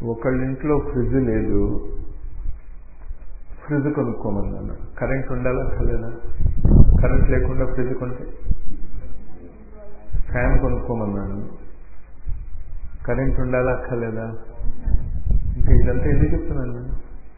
ఒకళ్ళింట్లో fridge లేదు fridge కొనుక్కోమన్నాను current ఉండాలా కలేదా కరెంట్ లేకుండా ఫ్రిడ్జ్ కొంటే ఫ్యాన్ కొనుక్కోమన్నాను కరెంట్ ఉండాలా అక్కర్లేదా ఇంకా ఇదంతా ఎందుకు చెప్తున్నాను నేను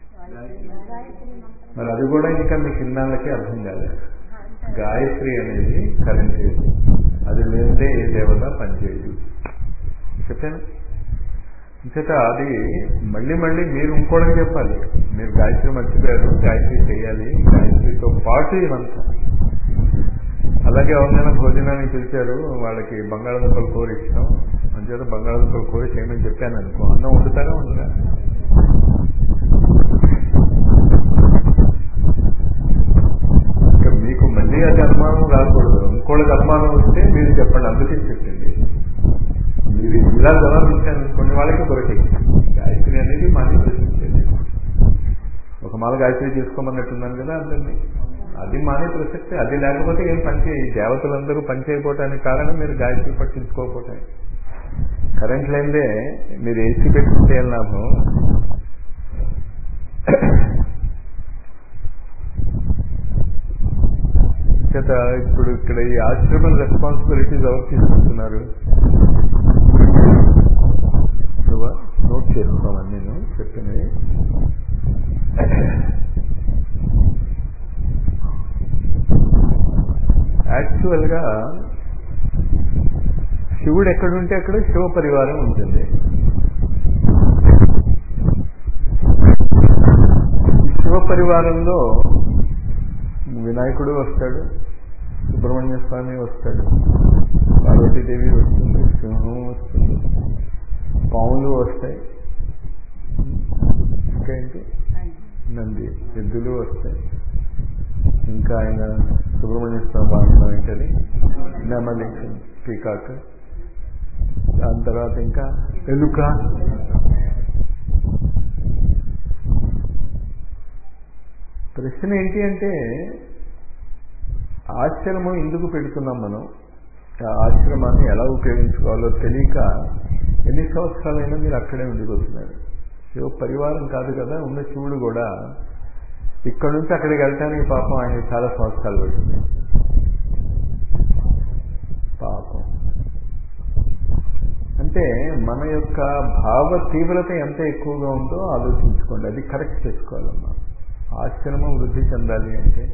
మరి అది కూడా ఇంకా మీకు ఇన్నాళ్ళకి అర్థం కాలేదు గాయత్రి అనేది కరెంట్ లేదు అది లేదే ఏ దేవత పనిచేయదు చెప్పాను ఇంచేత అది మళ్ళీ మళ్ళీ మీరు ఇంకోటికి చెప్పాలి మీరు గాయత్రి మర్చిపోయారు గాయత్రి చేయాలి గాయత్రితో పాటు ఇవంతా అలాగే ఎవరినైనా భోజనానికి పిలిచారు వాళ్ళకి బంగాళదుంపలు కూర ఇష్టం అంచేత బంగాళదుంపలు కూర చేయమని చెప్పాను అనుకో అన్నం వండుతారా ఉండరా ఇంకా మీకు మళ్ళీ అది అనుమానం రాకూడదు ఇంకోళ్ళకి అనుమానం వస్తే మీరు చెప్పండి అందుకే చెప్పింది మీరు ఇలా జవాబించాను కొన్ని వాళ్ళకి దొరికాయి గాయత్రి అనేది మాది ప్రశ్నించేది ఒక మాల గాయత్రి చేసుకోమన్నట్టున్నాను కదా అందరినీ అది మానే ప్రసక్తి అది లేకపోతే ఏం పనిచేయి దేవతలందరూ పనిచేయకపోవటానికి కారణం మీరు గాయత్రి పట్టించుకోకపోవటం కరెంట్ లేదే మీరు ఏసీ పెట్టుకుంటే ఏం లాభం చేత ఇప్పుడు ఇక్కడ ఈ ఆశ్రమం రెస్పాన్సిబిలిటీస్ ఎవరు తీసుకుంటున్నారు నువ్వా నోట్ చేసుకోమని నేను చెప్పినవి యాక్చువల్గా శివుడు ఎక్కడుంటే అక్కడ శివ పరివారం ఉంటుంది ఈ శివ పరివారంలో వినాయకుడు వస్తాడు సుబ్రహ్మణ్య స్వామి వస్తాడు పార్వతీదేవి వస్తుంది సింహం వస్తుంది పాములు వస్తాయి ఇంకా ఏంటి నంది ఎద్దులు వస్తాయి ఇంకా ఆయన సుబ్రహ్మణ్య స్వామి వాహనం ఏంటది నెమలి పీకాక్ దాని తర్వాత ఇంకా ఎలుక ప్రశ్న ఏంటి అంటే ఆశ్రమం ఎందుకు పెడుతున్నాం మనం ఆ ఆశ్రమాన్ని ఎలా ఉపయోగించుకోవాలో తెలియక ఎన్ని సంవత్సరాలైనా మీరు అక్కడే ఉండిపోతున్నారు శివ పరివారం కాదు కదా ఉన్న శివుడు కూడా ఇక్కడ నుంచి అక్కడికి వెళ్ళటానికి పాపం ఆయన చాలా సంవత్సరాలు పడుతుంది పాపం అంటే మన యొక్క భావ తీవ్రత ఎంత ఎక్కువగా ఉందో ఆలోచించుకోండి అది కరెక్ట్ చేసుకోవాలమ్మా ఆశ్రమం వృద్ధి చెందాలి అంటే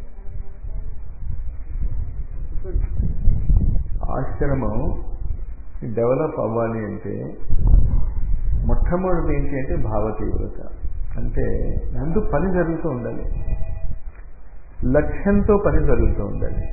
ఆశ్రమం డెవలప్ అవ్వాలి అంటే మొట్టమొదటి ఏంటి అంటే భావ తీవ్రత అంటే ముందు పని జరుగుతూ ఉండాలి లక్ష్యంతో పని జరుగుతూ ఉండాలి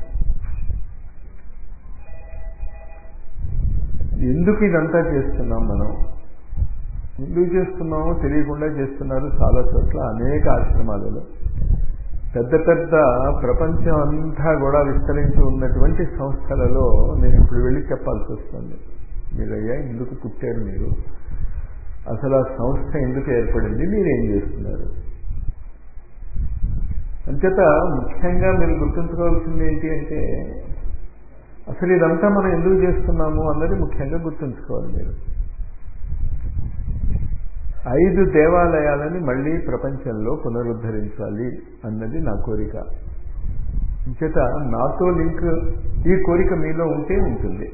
ఎందుకు ఇదంతా చేస్తున్నాం మనం ఎందుకు చేస్తున్నామో తెలియకుండా చేస్తున్నారు చాలా చోట్ల అనేక ఆశ్రమాలలో పెద్ద పెద్ద ప్రపంచం అంతా కూడా విస్తరించి ఉన్నటువంటి సంస్థలలో నేను ఇప్పుడు వెళ్ళి చెప్పాల్సి వస్తుంది మీరయ్యా ఎందుకు పుట్టారు మీరు అసలు ఆ సంస్థ ఎందుకు ఏర్పడింది మీరేం చేస్తున్నారు అంచేత ముఖ్యంగా మీరు గుర్తుంచుకోవాల్సింది ఏంటి అంటే అసలు ఇదంతా మనం ఎందుకు చేస్తున్నాము అన్నది ముఖ్యంగా గుర్తుంచుకోవాలి మీరు ఐదు దేవాలయాలని మళ్ళీ ప్రపంచంలో పునరుద్ధరించాలి అన్నది నా కోరిక చేత నాతో లింక్ ఈ కోరిక మీలో ఉంటే ఉంటుంది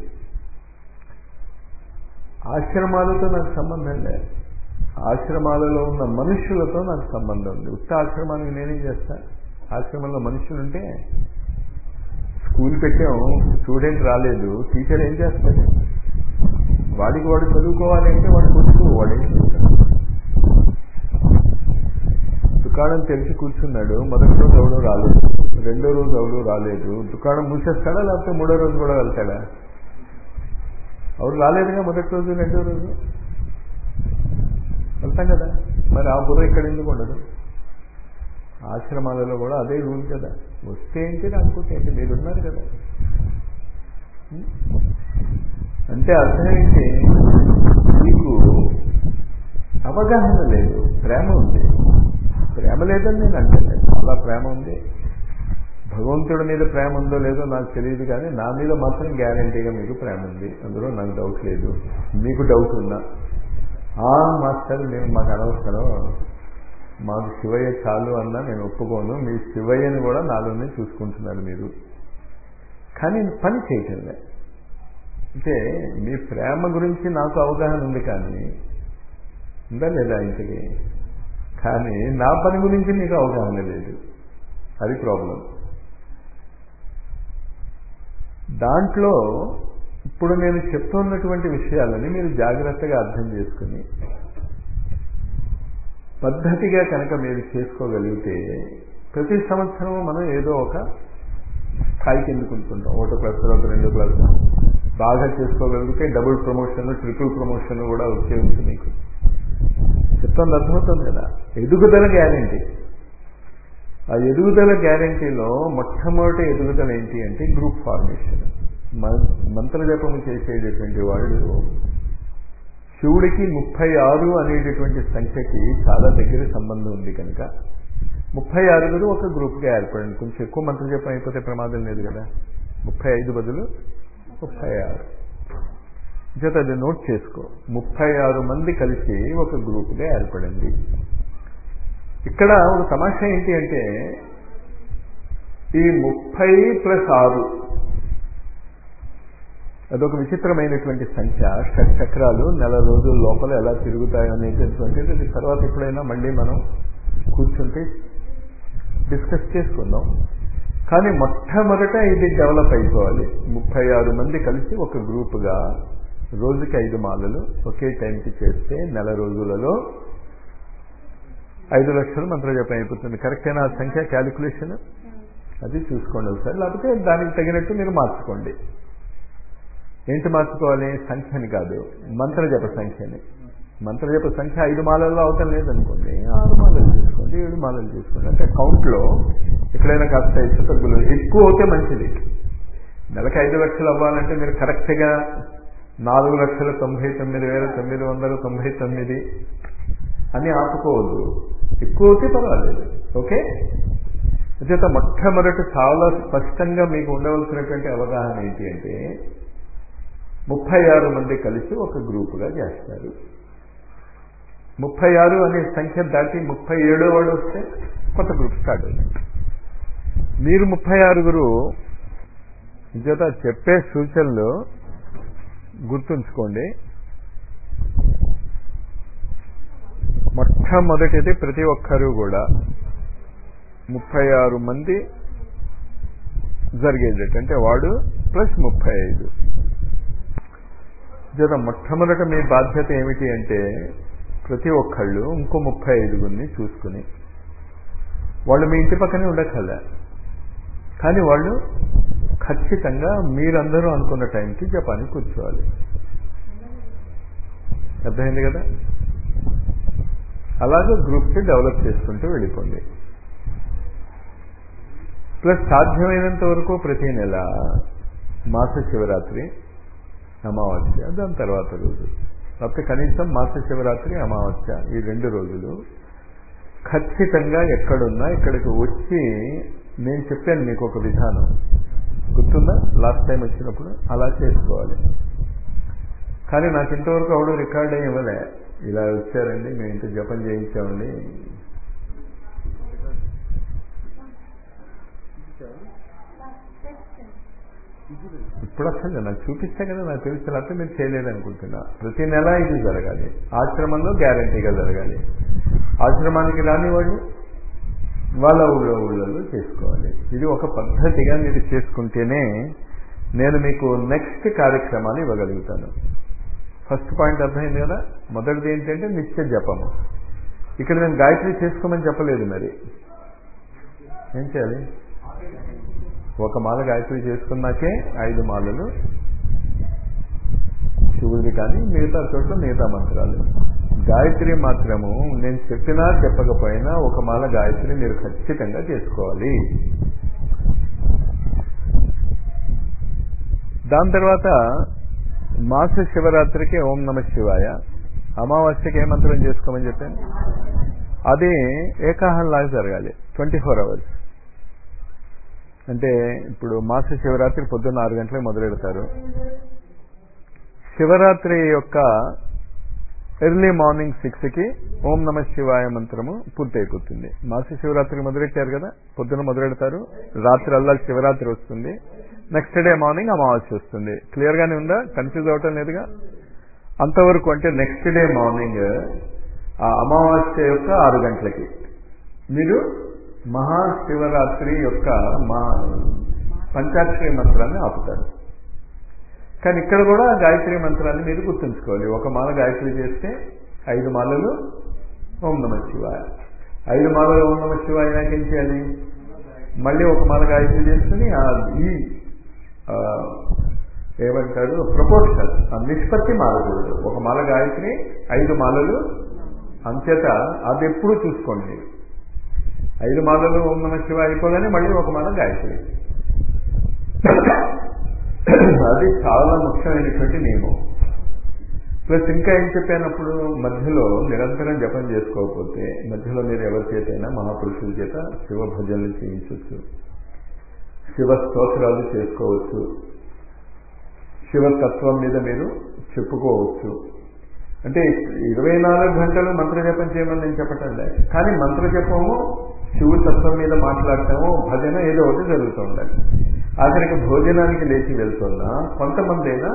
ఆశ్రమాలతో నాకు సంబంధం లేదు ఆశ్రమాలలో ఉన్న మనుషులతో నాకు సంబంధం ఉంది ఉత్త ఆశ్రమానికి నేనేం చేస్తా ఆశ్రమంలో మనుషులుంటే స్కూల్ పెట్టాం స్టూడెంట్ రాలేదు టీచర్ ఏం చేస్తాడు వాడికి వాడు చదువుకోవాలి అంటే వాడు కూర్చో వాడు ఏం చేస్తాడు దుకాణం తెరిచి కూర్చున్నాడు మొదటి రోజు ఎవడో రాలేదు రెండో రోజు ఎవడు రాలేదు దుకాణం మూసేస్తాడా లేకపోతే మూడో రోజు కూడా వెళ్తాడా ఎవరు రాలేదుగా మొదటి రోజు రెండో రోజు వెళ్తాం కదా మరి ఆ బుర్ర ఇక్కడ ఎందుకు ఉండదు ఆశ్రమాలలో కూడా అదే రూల్ కదా వస్తే ఏంటి రాకపోతే ఏంటి మీరు ఉన్నారు కదా అంటే అర్థం ఏంటి మీకు అవగాహన లేదు ప్రేమ ఉంది ప్రేమ లేదని నేను అంటే చాలా ప్రేమ ఉంది భగవంతుడి మీద ప్రేమ ఉందో లేదో నాకు తెలియదు కానీ నా మీద మాత్రం గ్యారంటీగా మీకు ప్రేమ ఉంది అందులో నాకు డౌట్ లేదు మీకు డౌట్ ఉన్నా ఆ మాస్టర్ నేను మాకు అనవసరం మాకు శివయ్య చాలు అన్నా నేను ఒప్పుకోను మీ శివయ్యని కూడా నాలోనే చూసుకుంటున్నారు మీరు కానీ పని చేయటంలే అంటే మీ ప్రేమ గురించి నాకు అవగాహన ఉంది కానీ ఉందా లేదా ఇంతకి కానీ నా పని గురించి మీకు అవగాహన లేదు అది ప్రాబ్లం దాంట్లో ఇప్పుడు నేను చెప్తున్నటువంటి విషయాలని మీరు జాగ్రత్తగా అర్థం చేసుకుని పద్ధతిగా కనుక మీరు చేసుకోగలిగితే ప్రతి సంవత్సరం మనం ఏదో ఒక స్థాయికి ఎందుకుంటుంటాం ఒకటో క్లాస్ తర్వాత రెండో క్లాస్ బాగా చేసుకోగలిగితే డబుల్ ప్రమోషన్ ట్రిపుల్ ప్రమోషన్ కూడా వచ్చే ఉంటుంది మీకు చెప్తుంది అర్థమవుతుంది కదా ఎదుగుదల గ్యారంటీ ఆ ఎదుగుదల గ్యారంటీలో మొట్టమొదటి ఎదుగుదల ఏంటి అంటే గ్రూప్ ఫార్మేషన్ మంత్ర జపము చేసేటటువంటి వాళ్ళు శివుడికి ముప్పై ఆరు అనేటటువంటి సంఖ్యకి చాలా దగ్గర సంబంధం ఉంది కనుక ముప్పై ఆరుగురు ఒక గ్రూప్గా ఏర్పడండి కొంచెం ఎక్కువ మంత్ర జపం అయిపోతే ప్రమాదం లేదు కదా ముప్పై ఐదు బదులు ముప్పై ఆరు చేత అది నోట్ చేసుకో ముప్పై ఆరు మంది కలిసి ఒక గ్రూప్గా ఏర్పడండి ఇక్కడ ఒక తమాషా ఏంటి అంటే ఈ ముప్పై ప్లస్ ఆరు అదొక విచిత్రమైనటువంటి సంఖ్య షట్ చక్రాలు నెల రోజుల లోపల ఎలా తిరుగుతాయి అనేటటువంటిది తర్వాత ఎప్పుడైనా మళ్ళీ మనం కూర్చుంటే డిస్కస్ చేసుకుందాం కానీ మొట్టమొదట ఇది డెవలప్ అయిపోవాలి ముప్పై ఆరు మంది కలిసి ఒక గ్రూపుగా రోజుకి ఐదు మాలలు ఒకే టైంకి చేస్తే నెల రోజులలో ఐదు లక్షలు మంత్రజపం అయిపోతుంది కరెక్టేనా ఆ సంఖ్య క్యాలిక్యులేషన్ అది చూసుకోండి ఒకసారి లేకపోతే దానికి తగినట్టు మీరు మార్చుకోండి ఏంటి మార్చుకోవాలి సంఖ్యని కాదు మంత్రజప సంఖ్యని మంత్రజప సంఖ్య ఐదు మాలల్లో అవటం లేదనుకోండి ఆరు మాలలు చేసుకోండి ఏడు మాలలు చేసుకోండి అంటే కౌంట్లో ఎక్కడైనా కాస్త హెచ్చు తగ్గులు ఎక్కువ అవుతే మంచిది నెలకి ఐదు లక్షలు అవ్వాలంటే మీరు కరెక్ట్గా నాలుగు లక్షల తొంభై తొమ్మిది వేల తొమ్మిది వందల తొంభై తొమ్మిది అని ఆపుకోవద్దు ఎక్కువ అవుతే పర్వాలేదు ఓకే చేత మొట్టమొదటి చాలా స్పష్టంగా మీకు ఉండవలసినటువంటి అవగాహన ఏంటి అంటే ముప్పై ఆరు మంది కలిసి ఒక గ్రూపుగా చేస్తారు ముప్పై ఆరు అనే సంఖ్య దాటి ముప్పై ఏడో వాడు వస్తే కొత్త గ్రూప్ స్టార్ట్ అవుతుంది మీరు ముప్పై ఆరుగురు చేత చెప్పే సూచనలు గుర్తుంచుకోండి మొట్టమొదటిది ప్రతి ఒక్కరూ కూడా ముప్పై ఆరు మంది జరిగేటట్టు అంటే వాడు ప్లస్ ముప్పై ఐదు జత మొట్టమొదట మీ బాధ్యత ఏమిటి అంటే ప్రతి ఒక్కళ్ళు ఇంకో ముప్పై ఐదుగురిని చూసుకుని వాళ్ళు మీ ఇంటి పక్కనే ఉండకలే కానీ వాళ్ళు ఖచ్చితంగా మీరందరూ అనుకున్న టైంకి జపానికి కూర్చోవాలి అర్థమైంది కదా అలాగే గ్రూప్స్ డెవలప్ చేసుకుంటూ వెళ్ళిపోండి ప్లస్ సాధ్యమైనంత వరకు ప్రతి నెల మాస శివరాత్రి అమావాస్య దాని తర్వాత రోజు లేకపోతే కనీసం మాస శివరాత్రి అమావాస్య ఈ రెండు రోజులు ఖచ్చితంగా ఎక్కడున్నా ఇక్కడికి వచ్చి నేను చెప్పాను మీకు ఒక విధానం గుర్తుందా లాస్ట్ టైం వచ్చినప్పుడు అలా చేసుకోవాలి కానీ నాకు ఇంతవరకు ఎవడు రికార్డ్ అయ్యి ఇవ్వలే ఇలా వచ్చారండి మేము ఇంత జపం చేయించామండి ఇప్పుడు అసలు నాకు చూపిస్తే కదా నాకు తెలిసి లేకపోతే మీరు చేయలేదనుకుంటున్నా ప్రతి నెల ఇది జరగాలి ఆశ్రమంలో గ్యారంటీగా జరగాలి ఆశ్రమానికి రాని వాళ్ళు వాళ్ళ ఊళ్ళో ఊళ్ళలో చేసుకోవాలి ఇది ఒక పద్ధతిగా మీరు చేసుకుంటేనే నేను మీకు నెక్స్ట్ కార్యక్రమాలు ఇవ్వగలుగుతాను ఫస్ట్ పాయింట్ అర్థమైంది కదా మొదటిది ఏంటంటే నిత్య జపము ఇక్కడ నేను గాయత్రి చేసుకోమని చెప్పలేదు మరి ఏం చేయాలి ఒక మాల గాయత్రి చేసుకున్నాకే ఐదు మాలలు శివుడిది కానీ మిగతా చోట్ల మిగతా మంత్రాలు గాయత్రి మాత్రము నేను చెప్పినా చెప్పకపోయినా ఒక మాల గాయత్రి మీరు ఖచ్చితంగా చేసుకోవాలి దాని తర్వాత మాస శివరాత్రికి ఓం నమ శివాయ అమావాస్యకి ఏ మంత్రం చేసుకోమని చెప్పాను అది ఏకాహంలాగా జరగాలి ట్వంటీ ఫోర్ అవర్స్ అంటే ఇప్పుడు మాస శివరాత్రి పొద్దున్న ఆరు గంటలకు మొదలెడతారు శివరాత్రి యొక్క ఎర్లీ మార్నింగ్ సిక్స్కి ఓం నమ శివాయ మంత్రము పూర్తయిపోతుంది మాసి శివరాత్రి మొదలెట్టారు కదా పొద్దున మొదలెడతారు రాత్రి అల్లా శివరాత్రి వస్తుంది నెక్స్ట్ డే మార్నింగ్ అమావాస్య వస్తుంది క్లియర్ గానే ఉందా కన్ఫ్యూజ్ అవటం లేదుగా అంతవరకు అంటే నెక్స్ట్ డే మార్నింగ్ ఆ అమావాస్య యొక్క ఆరు గంటలకి మీరు మహాశివరాత్రి యొక్క మా పంచాక్షరి మంత్రాన్ని ఆపుతారు కానీ ఇక్కడ కూడా గాయత్రి మంత్రాన్ని మీరు గుర్తుంచుకోవాలి ఒక మాల గాయత్రి చేస్తే ఐదు మాలలు ఓం నమ శివాయ ఐదు మాలలు ఓం నమ శివాయ నాకేం చేయాలి మళ్ళీ ఒక మాల గాయత్రి చేసుకుని ఆ ఈ ఆ, ఏమంటారు ప్రపోర్షనల్ ఆ నిష్పత్తి మారకూడదు ఒక మాల గాయత్రి ఐదు మాలలు అంచేత అది ఎప్పుడు చూసుకోండి ఐదు మాలలు ఓం నమ శివాయ అయిపోగానే మళ్ళీ ఒక మాల గాయత్రి అది చాలా ముఖ్యమైనటువంటి నియమం ప్లస్ ఇంకా ఏం చెప్పానప్పుడు మధ్యలో నిరంతరం జపం చేసుకోకపోతే మధ్యలో మీరు ఎవరి చేతైనా మహాపురుషుల చేత శివ భజనలు చేయించవచ్చు శివ స్తోత్రాలు చేసుకోవచ్చు శివతత్వం మీద మీరు చెప్పుకోవచ్చు అంటే ఇరవై నాలుగు గంటలు మంత్రజపం చేయమని నేను చెప్పటం లేదు కానీ మంత్రజపము శివు తత్వం మీద మాట్లాడటము భజన ఏదో ఒకటి జరుగుతూ ఉండాలి ఆఖరికి భోజనానికి లేచి వెళ్తున్నా కొంతమంది అయినా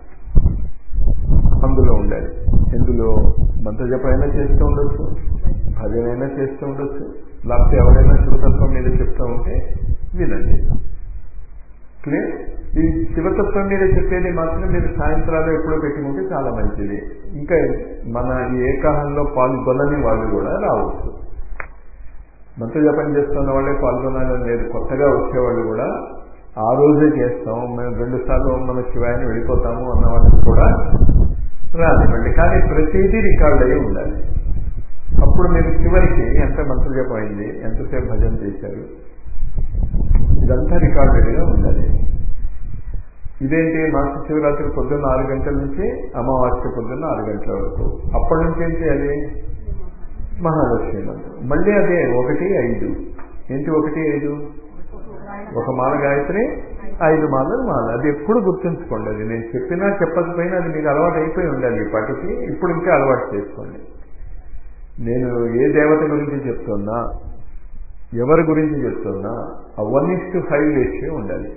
అందులో ఉండాలి ఇందులో మంత్రజపం అయినా చేస్తూ ఉండొచ్చు భజన అయినా చేస్తూ ఉండొచ్చు లేకపోతే ఎవరైనా శివతత్వం మీద చెప్తూ ఉంటే వినండి క్లియర్ ఈ శివతత్వం మీద చెప్పేది మాత్రం మీరు సాయంత్రాలు ఎప్పుడో పెట్టుకుంటే చాలా మంచిది ఇంకా మన ఈ ఏకాహంలో పాల్గొనని వాళ్ళు కూడా రావచ్చు మంత్ర జపం చేస్తున్న వాళ్ళే పాల్గొనాలని లేదు కొత్తగా వచ్చేవాళ్ళు కూడా ఆ రోజే చేస్తాం మేము రెండు సార్లు ఓం నమ శివాయని వెళ్ళిపోతాము అన్న వాళ్ళకి కూడా రానివ్వండి కానీ ప్రతిదీ రికార్డ్ అయి ఉండాలి అప్పుడు మీరు చివరికి ఎంత మంత్ర జపం అయింది ఎంతసేపు భజన చేశారు ఇదంతా రికార్డెడ్గా ఉండాలి ఇదేంటి మాస శివరాత్రి పొద్దున్న ఆరు గంటల నుంచి అమావాస్య పొద్దున్న ఆరు గంటల వరకు అప్పటి నుంచి ఏం చేయాలి మహాలక్ష్మి మంత్రం మళ్ళీ అదే ఒకటి ఐదు ఏంటి ఒకటి ఐదు ఒక మాల గాయత్రి ఐదు మాలలు మాల అది ఎప్పుడు గుర్తుంచుకోండి అది నేను చెప్పినా చెప్పకపోయినా అది మీకు అలవాటు అయిపోయి ఉండాలి ఈ పాటికి ఇప్పుడు ఇంకా అలవాటు చేసుకోండి నేను ఏ దేవత గురించి చెప్తున్నా ఎవరి గురించి చెప్తున్నా ఆ one is to five ratio ఉండాలి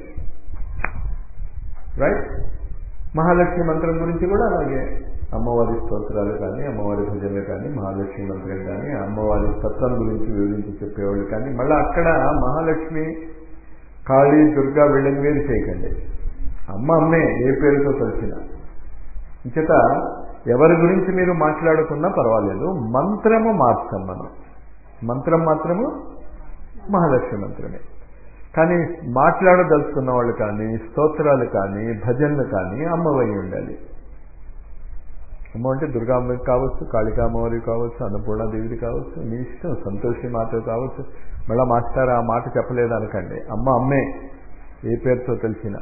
రైట్ మహాలక్ష్మి మంత్రం గురించి కూడా అలాగే అమ్మవారి స్తోత్రాలు కానీ అమ్మవారి భజనలు కానీ మహాలక్ష్మి మంత్రం కానీ అమ్మవారి తత్వం గురించి వివరించి చెప్పేవాళ్ళు కానీ మళ్ళీ అక్కడ మహాలక్ష్మి కాళీ దుర్గా వీళ్ళని వేరు చేయకండి అమ్మ అమ్మే ఏ పేరుతో కలిసిన ఇంచేత ఎవరి గురించి మీరు మాట్లాడుకున్నా పర్వాలేదు మంత్రము మార్చం మనం మంత్రం మాత్రము మహాలక్ష్మి మంత్రమే కానీ మాట్లాడదలుచుకున్న వాళ్ళు కానీ స్తోత్రాలు కానీ భజనలు కానీ అమ్మవై ఉండాలి అమ్మ అంటే దుర్గామ్మ కావచ్చు కాళికామ్మవారి కావచ్చు అన్నపూర్ణాదేవిది కావచ్చు మీ ఇష్టం సంతోషి మాత కావచ్చు మళ్ళా మాస్టర్ ఆ మాట చెప్పలేదు అనకండి అమ్మ అమ్మే ఏ పేరుతో తెలిసిన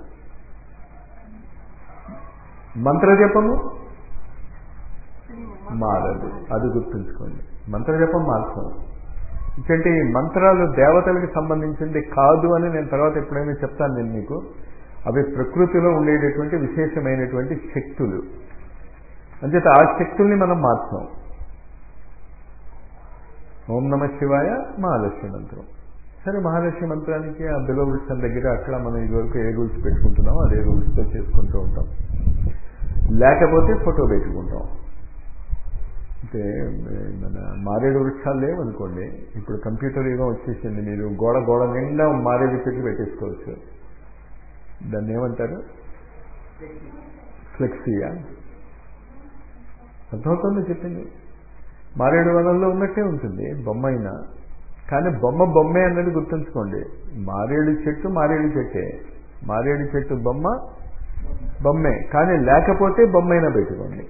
మంత్రజపము మారదు అది గుర్తుంచుకోండి మంత్రజపం మార్చం ఎందుకంటే ఈ మంత్రాలు దేవతలకు సంబంధించింది కాదు అని నేను తర్వాత ఎప్పుడైనా చెప్తాను నేను మీకు అవి ప్రకృతిలో ఉండేటటువంటి విశేషమైనటువంటి శక్తులు అంచేత ఆ శక్తుల్ని మనం మార్చాం ఓం నమ శివాయ మహాలక్ష్మి మంత్రం సరే మహాలక్ష్మి మంత్రానికి ఆ బిలో వృక్షం దగ్గర అక్కడ మనం ఇదివరకు ఏ రూల్స్ పెట్టుకుంటున్నామో అదే రూల్స్తో చేసుకుంటూ ఉంటాం లేకపోతే ఫోటో పెట్టుకుంటాం అంటే మన మారేడు వృక్షాలు లేవనుకోండి ఇప్పుడు కంప్యూటర్ యుగం వచ్చేసింది మీరు గోడ గోడ నిండా మారేడు చెట్లు పెట్టేసుకోవచ్చు దాన్ని ఏమంటారు ఫ్లెక్సీయా అర్థమవుతుంది చెప్పింది మారేడు వనంలో ఉన్నట్టే ఉంటుంది బొమ్మ అయినా కానీ బొమ్మ బొమ్మే అన్నది గుర్తుంచుకోండి మారేడు చెట్టు మారేడు చెట్టే మారేడు చెట్టు బొమ్మ బొమ్మే కానీ లేకపోతే బొమ్మైనా పెట్టుకోండి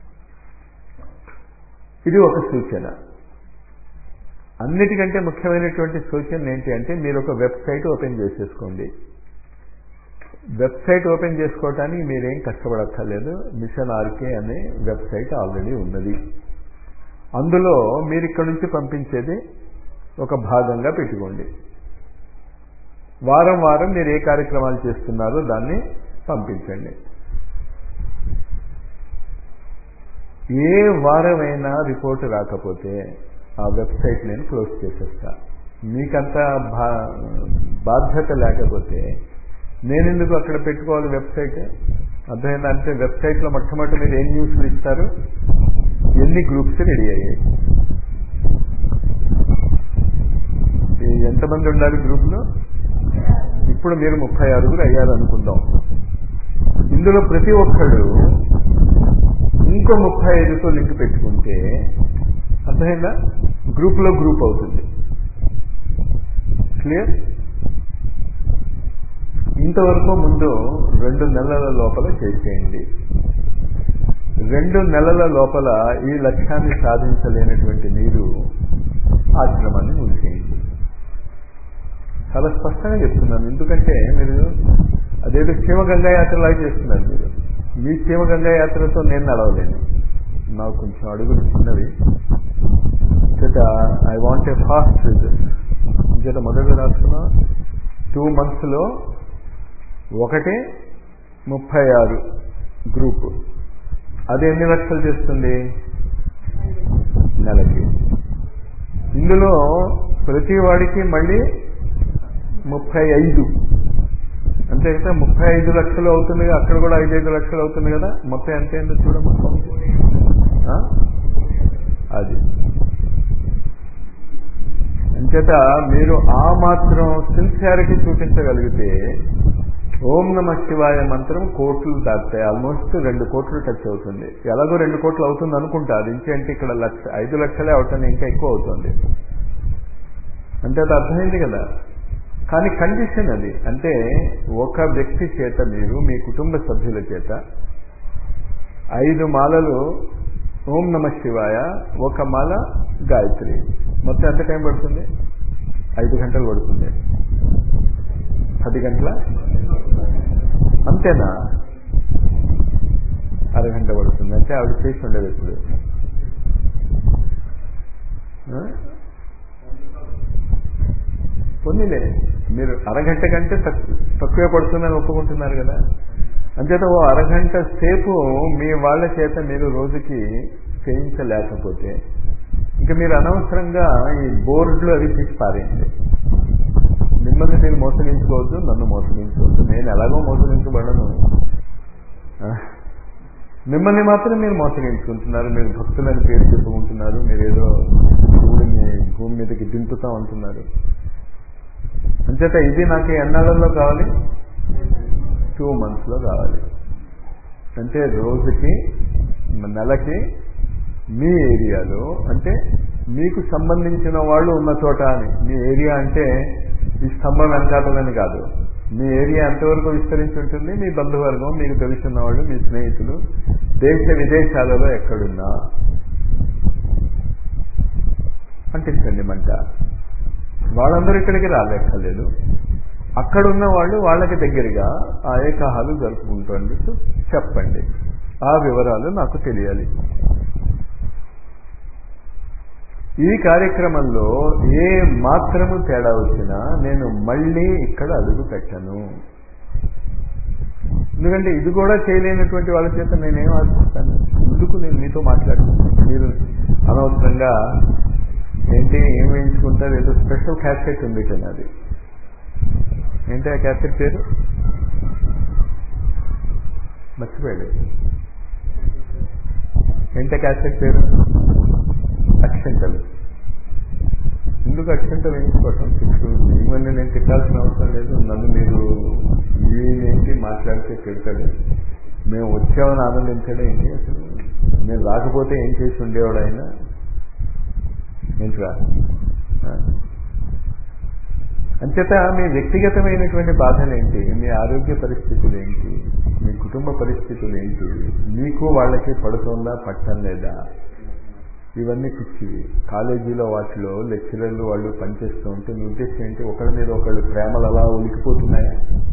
ఇది ఒక సూచన అన్నిటికంటే ముఖ్యమైనటువంటి సూచన ఏంటి అంటే మీరు ఒక వెబ్సైట్ ఓపెన్ చేసేసుకోండి వెబ్సైట్ ఓపెన్ చేసుకోవటానికి మీరేం కష్టపడక్కర్లేదు మిషన్ ఆర్కే అనే వెబ్సైట్ ఆల్రెడీ ఉన్నది అందులో మీరు ఇక్కడ నుంచి పంపించేది ఒక భాగంగా పెట్టుకోండి వారం వారం మీరు ఏ కార్యక్రమాలు చేస్తున్నారో దాన్ని పంపించండి ఏ వారమైనా రిపోర్ట్ రాకపోతే ఆ వెబ్సైట్ నేను క్లోజ్ చేసేస్తా మీకంత బా బాధ్యత లేకపోతే నేను ఎందుకు అక్కడ పెట్టుకోవాలి వెబ్సైట్ అర్థమైందా అంటే వెబ్సైట్లో మొట్టమొదటి మీరు ఏం న్యూస్లు ఇస్తారు ఎన్ని గ్రూప్స్ రెడీ అయ్యాయి ఈ ఎంతమంది ఉండాలి గ్రూప్లో ఇప్పుడు మీరు ముప్పై ఆరుగురు అయ్యారు అనుకుందాం ఇందులో ప్రతి ఒక్కళ్ళు ఇంకో ముప్పై ఐదుతో లింక్ పెట్టుకుంటే అర్థమైందా గ్రూప్లో గ్రూప్ అవుతుంది క్లియర్ ఇంతవరకు ముందు రెండు నెలల లోపల చేసేయండి రెండు నెలల లోపల ఈ లక్ష్యాన్ని సాధించలేనటువంటి మీరు ఆశ్రమాన్ని మూసేయండి చాలా స్పష్టంగా చెప్తున్నాను ఎందుకంటే మీరు అదేదో క్షేమ గంగా యాత్రలాగా చేస్తున్నారు మీరు మీ క్షేమ గంగా యాత్రతో నేను నడవలేను నాకు కొంచెం అడుగులు చిన్నవి చేత I want a fast result చేత మొదటి రాసుకున్న టూ మంత్స్లో ఒకటి ముప్పై ఆరు గ్రూప్ అది ఎన్ని లక్షలు చేస్తుంది నెలకి ఇందులో ప్రతి వాడికి మళ్ళీ ముప్పై ఐదు అంతే కదా ముప్పై ఐదు లక్షలు అవుతుంది అక్కడ కూడా ఐదైదు లక్షలు అవుతుంది కదా మొత్తం ఎంత అయిందో చూడమ్మా అది అంచేత మీరు ఆ మాత్రం సిన్సియారిటీ చూపించగలిగితే ఓం నమ శివాయ మంత్రం కోట్లు దాటుతాయి ఆల్మోస్ట్ రెండు కోట్లు టచ్ అవుతుంది ఎలాగో రెండు కోట్లు అవుతుంది అనుకుంటా అది ఇంకేంటి ఇక్కడ లక్ష ఐదు లక్షలే అవుతుంది ఇంకా ఎక్కువ అవుతుంది అంటే అది అర్థమైంది కదా కానీ కండిషన్ అది అంటే ఒక వ్యక్తి చేత మీరు మీ కుటుంబ సభ్యుల చేత ఐదు మాలలు ఓం నమ శివాయ ఒక మాల గాయత్రి మొత్తం ఎంత టైం పడుతుంది ఐదు గంటలు పడుతుంది పది గంటల అంతేనా అరగంట పడుతుంది అంటే ఆవిడ చేసి ఉండేది ఇప్పుడు పొందిలే మీరు అరగంట కంటే తక్కువే పడుతుందని ఒప్పుకుంటున్నారు కదా అంచేత ఓ అరగంట సేపు మీ వాళ్ళ చేత మీరు రోజుకి చేయించలేకపోతే ఇంకా మీరు అనవసరంగా ఈ బోర్డులు అవి తీసి పారేయండి మిమ్మల్ని నేను మోసగించుకోవద్దు నన్ను మోసగించవద్దు నేను ఎలాగో మోసగించబడను మిమ్మల్ని మాత్రం మీరు మోసగించుకుంటున్నారు మీరు భక్తులని పేరు చెప్పుకుంటున్నారు మీరు ఏదో శివుడిని భూమి మీదకి దింపుతాం అంటున్నారు అంచేత ఇది నాకు ఎన్నాళ్ళలో కావాలి టూ మంత్స్లో కావాలి అంటే రోజుకి నెలకి మీ ఏరియాలో అంటే మీకు సంబంధించిన వాళ్ళు ఉన్న చోట అని మీ ఏరియా అంటే ఈ స్తంభం వెనకాతలని కాదు మీ ఏరియా ఎంతవరకు విస్తరించి ఉంటుంది మీ బంధువర్గం మీకు తెలుసున్న వాళ్ళు మీ స్నేహితులు దేశ విదేశాలలో ఎక్కడున్నా అంటించండి మంట వాళ్ళందరూ ఇక్కడికి రాలేక్కర్లేదు అక్కడున్న వాళ్ళు వాళ్ళకి దగ్గరగా ఆ ఏకాహాలు జరుపుకుంటోండి చెప్పండి ఆ వివరాలు నాకు తెలియాలి ఈ కార్యక్రమంలో ఏ మాత్రము తేడా వచ్చినా నేను మళ్ళీ ఇక్కడ అడుగు పెట్టను ఎందుకంటే ఇది కూడా చేయలేనటువంటి వాళ్ళ చేత నేనేం ఆశిస్తాను ఎందుకు నేను మీతో మాట్లాడుతున్నాను మీరు అనవసరంగా ఏంటి ఏం వేయించుకుంటారు ఏదో స్పెషల్ క్యాసెట్ ఉంది కదా అది ఏంటి ఆ క్యాసెట్ పేరు మర్చిపోయాడు ఏంటి క్యాసెట్ పేరు అక్షంతలు ఎందుకు అక్షంతలు వేయించుకోవటం తిట్టు మిమ్మల్ని నేను తిట్టాల్సిన అవసరం లేదు నన్ను మీరు ఏంటి మాట్లాడితే తిడతాడు మేము వచ్చామని ఆనందించాడు ఏంటి అసలు నేను రాకపోతే ఏం చేసి ఉండేవాడు ఆయన ఏంటిరా అంచేత మీ వ్యక్తిగతమైనటువంటి బాధలు ఏంటి మీ ఆరోగ్య పరిస్థితులు ఏంటి మీ కుటుంబ పరిస్థితులు ఏంటి మీకు వాళ్ళకి పడుతుందా పట్టం లేదా ఇవన్నీ పిచ్చివి కాలేజీలో వాటిలో లెక్చరర్లు వాళ్ళు పనిచేస్తూ ఉంటే మీ ఉద్దేశం ఏంటి ఒకరి మీద ఒకళ్ళు ప్రేమలు అలా ఉలికిపోతున్నాయా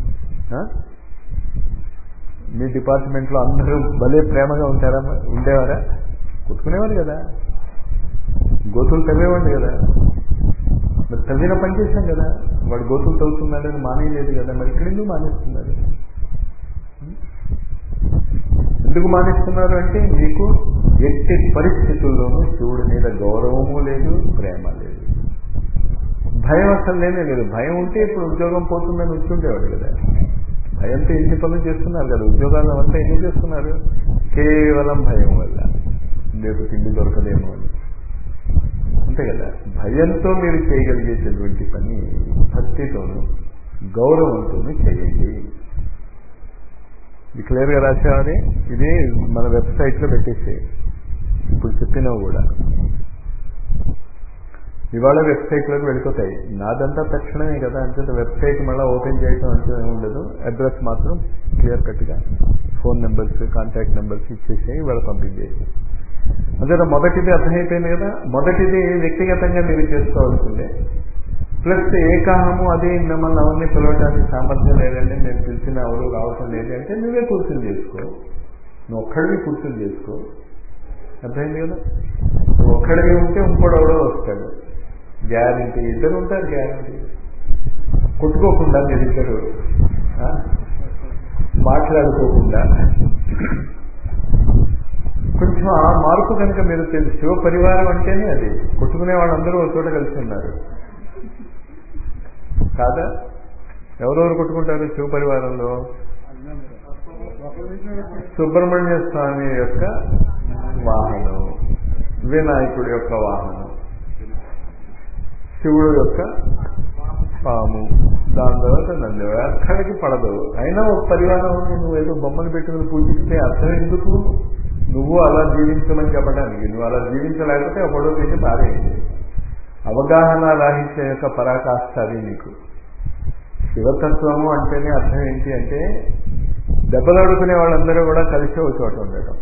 మీ డిపార్ట్మెంట్లో అందరూ భలే ప్రేమగా ఉంటారా ఉండేవారా కొట్టుకునేవారు కదా గోతులు తవ్వేవాడు కదా మరి తవ్విన పని చేశాం కదా వాడు గోతులు తవ్వుతున్నాడని మానేయలేదు కదా మరి ఇక్కడ ఎందుకు మానేస్తున్నారు ఎందుకు మానేస్తున్నారు అంటే మీకు ఎట్టి పరిస్థితుల్లోనూ శివుడి మీద గౌరవము లేదు ప్రేమ లేదు భయం అసలు లేనే లేదు భయం ఉంటే ఇప్పుడు ఉద్యోగం పోతుందని వచ్చుండేవాడు కదా భయంతో ఎన్ని పనులు చేస్తున్నారు కదా ఉద్యోగాలు అంతా ఎన్ని చేస్తున్నారు కేవలం భయం వల్ల రేపు తిండి దొరకదేమో అని అంతే కదా భయంతో మీరు చేయగలిగేటటువంటి పని భక్తితోనూ గౌరవంతోనూ చేయండి ఇది క్లియర్గా రాసామని ఇది మన వెబ్సైట్లో పెట్టేసే ఇప్పుడు చెప్పినవి కూడా ఇవాళ వెబ్సైట్లోకి వెళ్ళిపోతాయి నాదంతా తక్షణమే కదా అంతే వెబ్సైట్ మళ్ళీ ఓపెన్ చేయడం అంతే ఉండదు అడ్రస్ మాత్రం క్లియర్ కట్గా ఫోన్ నెంబర్స్ కాంటాక్ట్ నెంబర్స్ ఇచ్చేసి ఇవాళ పంపించేసి అంతే మొదటిది అర్థమైపోయింది కదా మొదటిది వ్యక్తిగతంగా మీరు చేసుకోవాల్సిందే ప్లస్ ఏకాహము అది మిమ్మల్ని అవన్నీ పిలవడానికి సామర్థ్యం లేదండి నేను పిలిచిన ఎవరు రావటం లేదు అంటే నువ్వే కూర్చుని చేసుకో నువ్వు ఒక్కడివి కూర్చుని చేసుకో అర్థమైంది కదా నువ్వు ఒక్కడివి ఉంటే ఇంకోటి ఎవడో వస్తాడు గ్యారంటీ ఇద్దరు ఉంటారు గ్యారంటీ కొట్టుకోకుండా మీరిద్దరు మాట్లాడుకోకుండా కొంచెం ఆ మార్పు కనుక మీరు తెలుసు శివ పరివారం అంటేనే అది కొట్టుకునే వాళ్ళందరూ ఒక చోట కలిసి ఉన్నారు కాదా ఎవరెవరు కొట్టుకుంటారు శివ పరివారంలో సుబ్రహ్మణ్య స్వామి యొక్క వాహనం వినాయకుడి యొక్క వాహనం శివుడు యొక్క పాము దాని తర్వాత నన్ను ఎక్కడికి పడదు అయినా ఒక పరివారం నువ్వు ఏదో బొమ్మలు పెట్టుకుని పూజిస్తే అర్థం ఎందుకు నువ్వు అలా జీవించమని చెప్పడానికి నువ్వు అలా జీవించలేకపోతే ఆ పొడవు తీసి పారేయండి అవగాహన రాహిత్య యొక్క పరాకాష్ట అది నీకు శివతత్వము అంటేనే అర్థం ఏంటి అంటే దెబ్బలాడుకునే వాళ్ళందరూ కూడా కలిసి ఒక చోట ఉండటం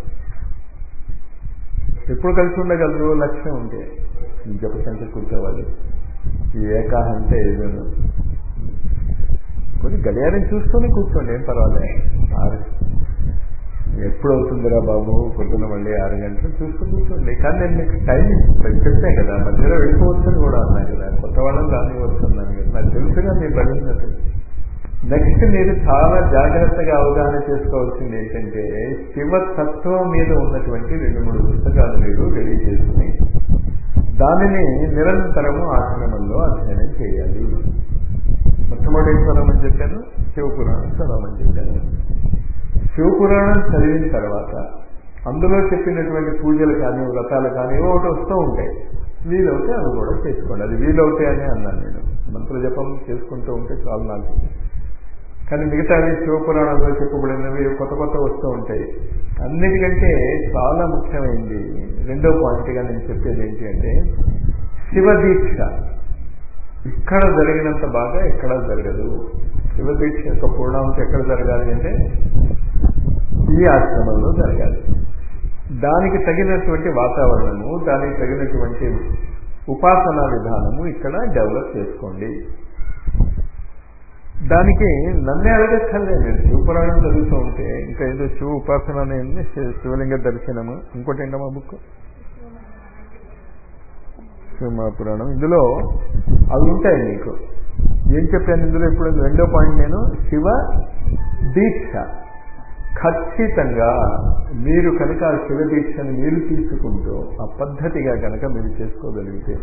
ఎప్పుడు కలిసి ఉండగలరు లక్ష్యం ఉంటే జపసంఖ్య కూర్చోవాలి ఈ ఏకాహ అంటే ఏదైనా కొన్ని గడియారం చూసుకొని కూర్చోండి ఏం పర్వాలేదు ఆరు ఎప్పుడు అవుతుందిరా బాబు పొద్దున్న మళ్ళీ ఆరు గంటలు చూసుకుని కూర్చోండి కానీ నేను మీకు టైం చెప్పాను కదా మధ్యలో వెళ్ళిపోవచ్చని కూడా అన్నాను కదా కొత్త వాళ్ళని రానివ్వచ్చు అన్నాను కదా నాకు తెలుసుగా మీ పడినట్టు నెక్స్ట్ మీరు చాలా జాగ్రత్తగా అవగాహన చేసుకోవాల్సింది ఏంటంటే శివతత్వం మీద ఉన్నటువంటి రెండు మూడు పుస్తకాలు మీరు రెడీ చేసుకుని దానిని నిరంతరము ఆశ్రమంలో అధ్యయనం చేయాలి మొట్టమొదటి చదవమని చెప్పాను శివపురాణం చదవమని చెప్పాను శివపురాణం చదివిన తర్వాత అందులో చెప్పినటువంటి పూజలు కానీ వ్రతాలు కానీ ఏవో ఒకటి వస్తూ ఉంటాయి వీలవుతే అవి కూడా చేసుకోండి అది వీలవుతాయి అని అన్నాను నేను మంత్ర జపం చేసుకుంటూ ఉంటే చాలు నాకు కానీ మిగతావి శివపురాణంలో చెప్పబడినవి కొత్త కొత్త వస్తూ ఉంటాయి అన్నిటికంటే చాలా ముఖ్యమైనది రెండో పాయింట్గా నేను చెప్పేది ఏంటి అంటే శివదీక్ష ఇక్కడ జరిగినంత బాగా ఎక్కడ జరగదు శివదీక్ష యొక్క పూర్ణాంశం ఎక్కడ జరగాలి అంటే ఈ ఆశ్రమంలో జరగాలి దానికి తగినటువంటి వాతావరణము దానికి తగినటువంటి ఉపాసనా విధానము ఇక్కడ డెవలప్ చేసుకోండి దానికి నన్నే అడగక్కర్లే మీరు శివపురాణం చదువుతూ ఉంటే ఇంకా ఏదో శివ ఉపాసన అనేది శివలింగ దర్శనము ఇంకోటి ఏంటమ్మా బుక్ శివపురాణం ఇందులో అవి ఉంటాయి మీకు ఏం చెప్పాను ఇందులో ఇప్పుడు రెండో పాయింట్ నేను శివ దీక్ష ఖచ్చితంగా మీరు కనుక ఆ శివ దీక్షను మీరు తీసుకుంటూ ఆ పద్ధతిగా కనుక మీరు చేసుకోగలిగితే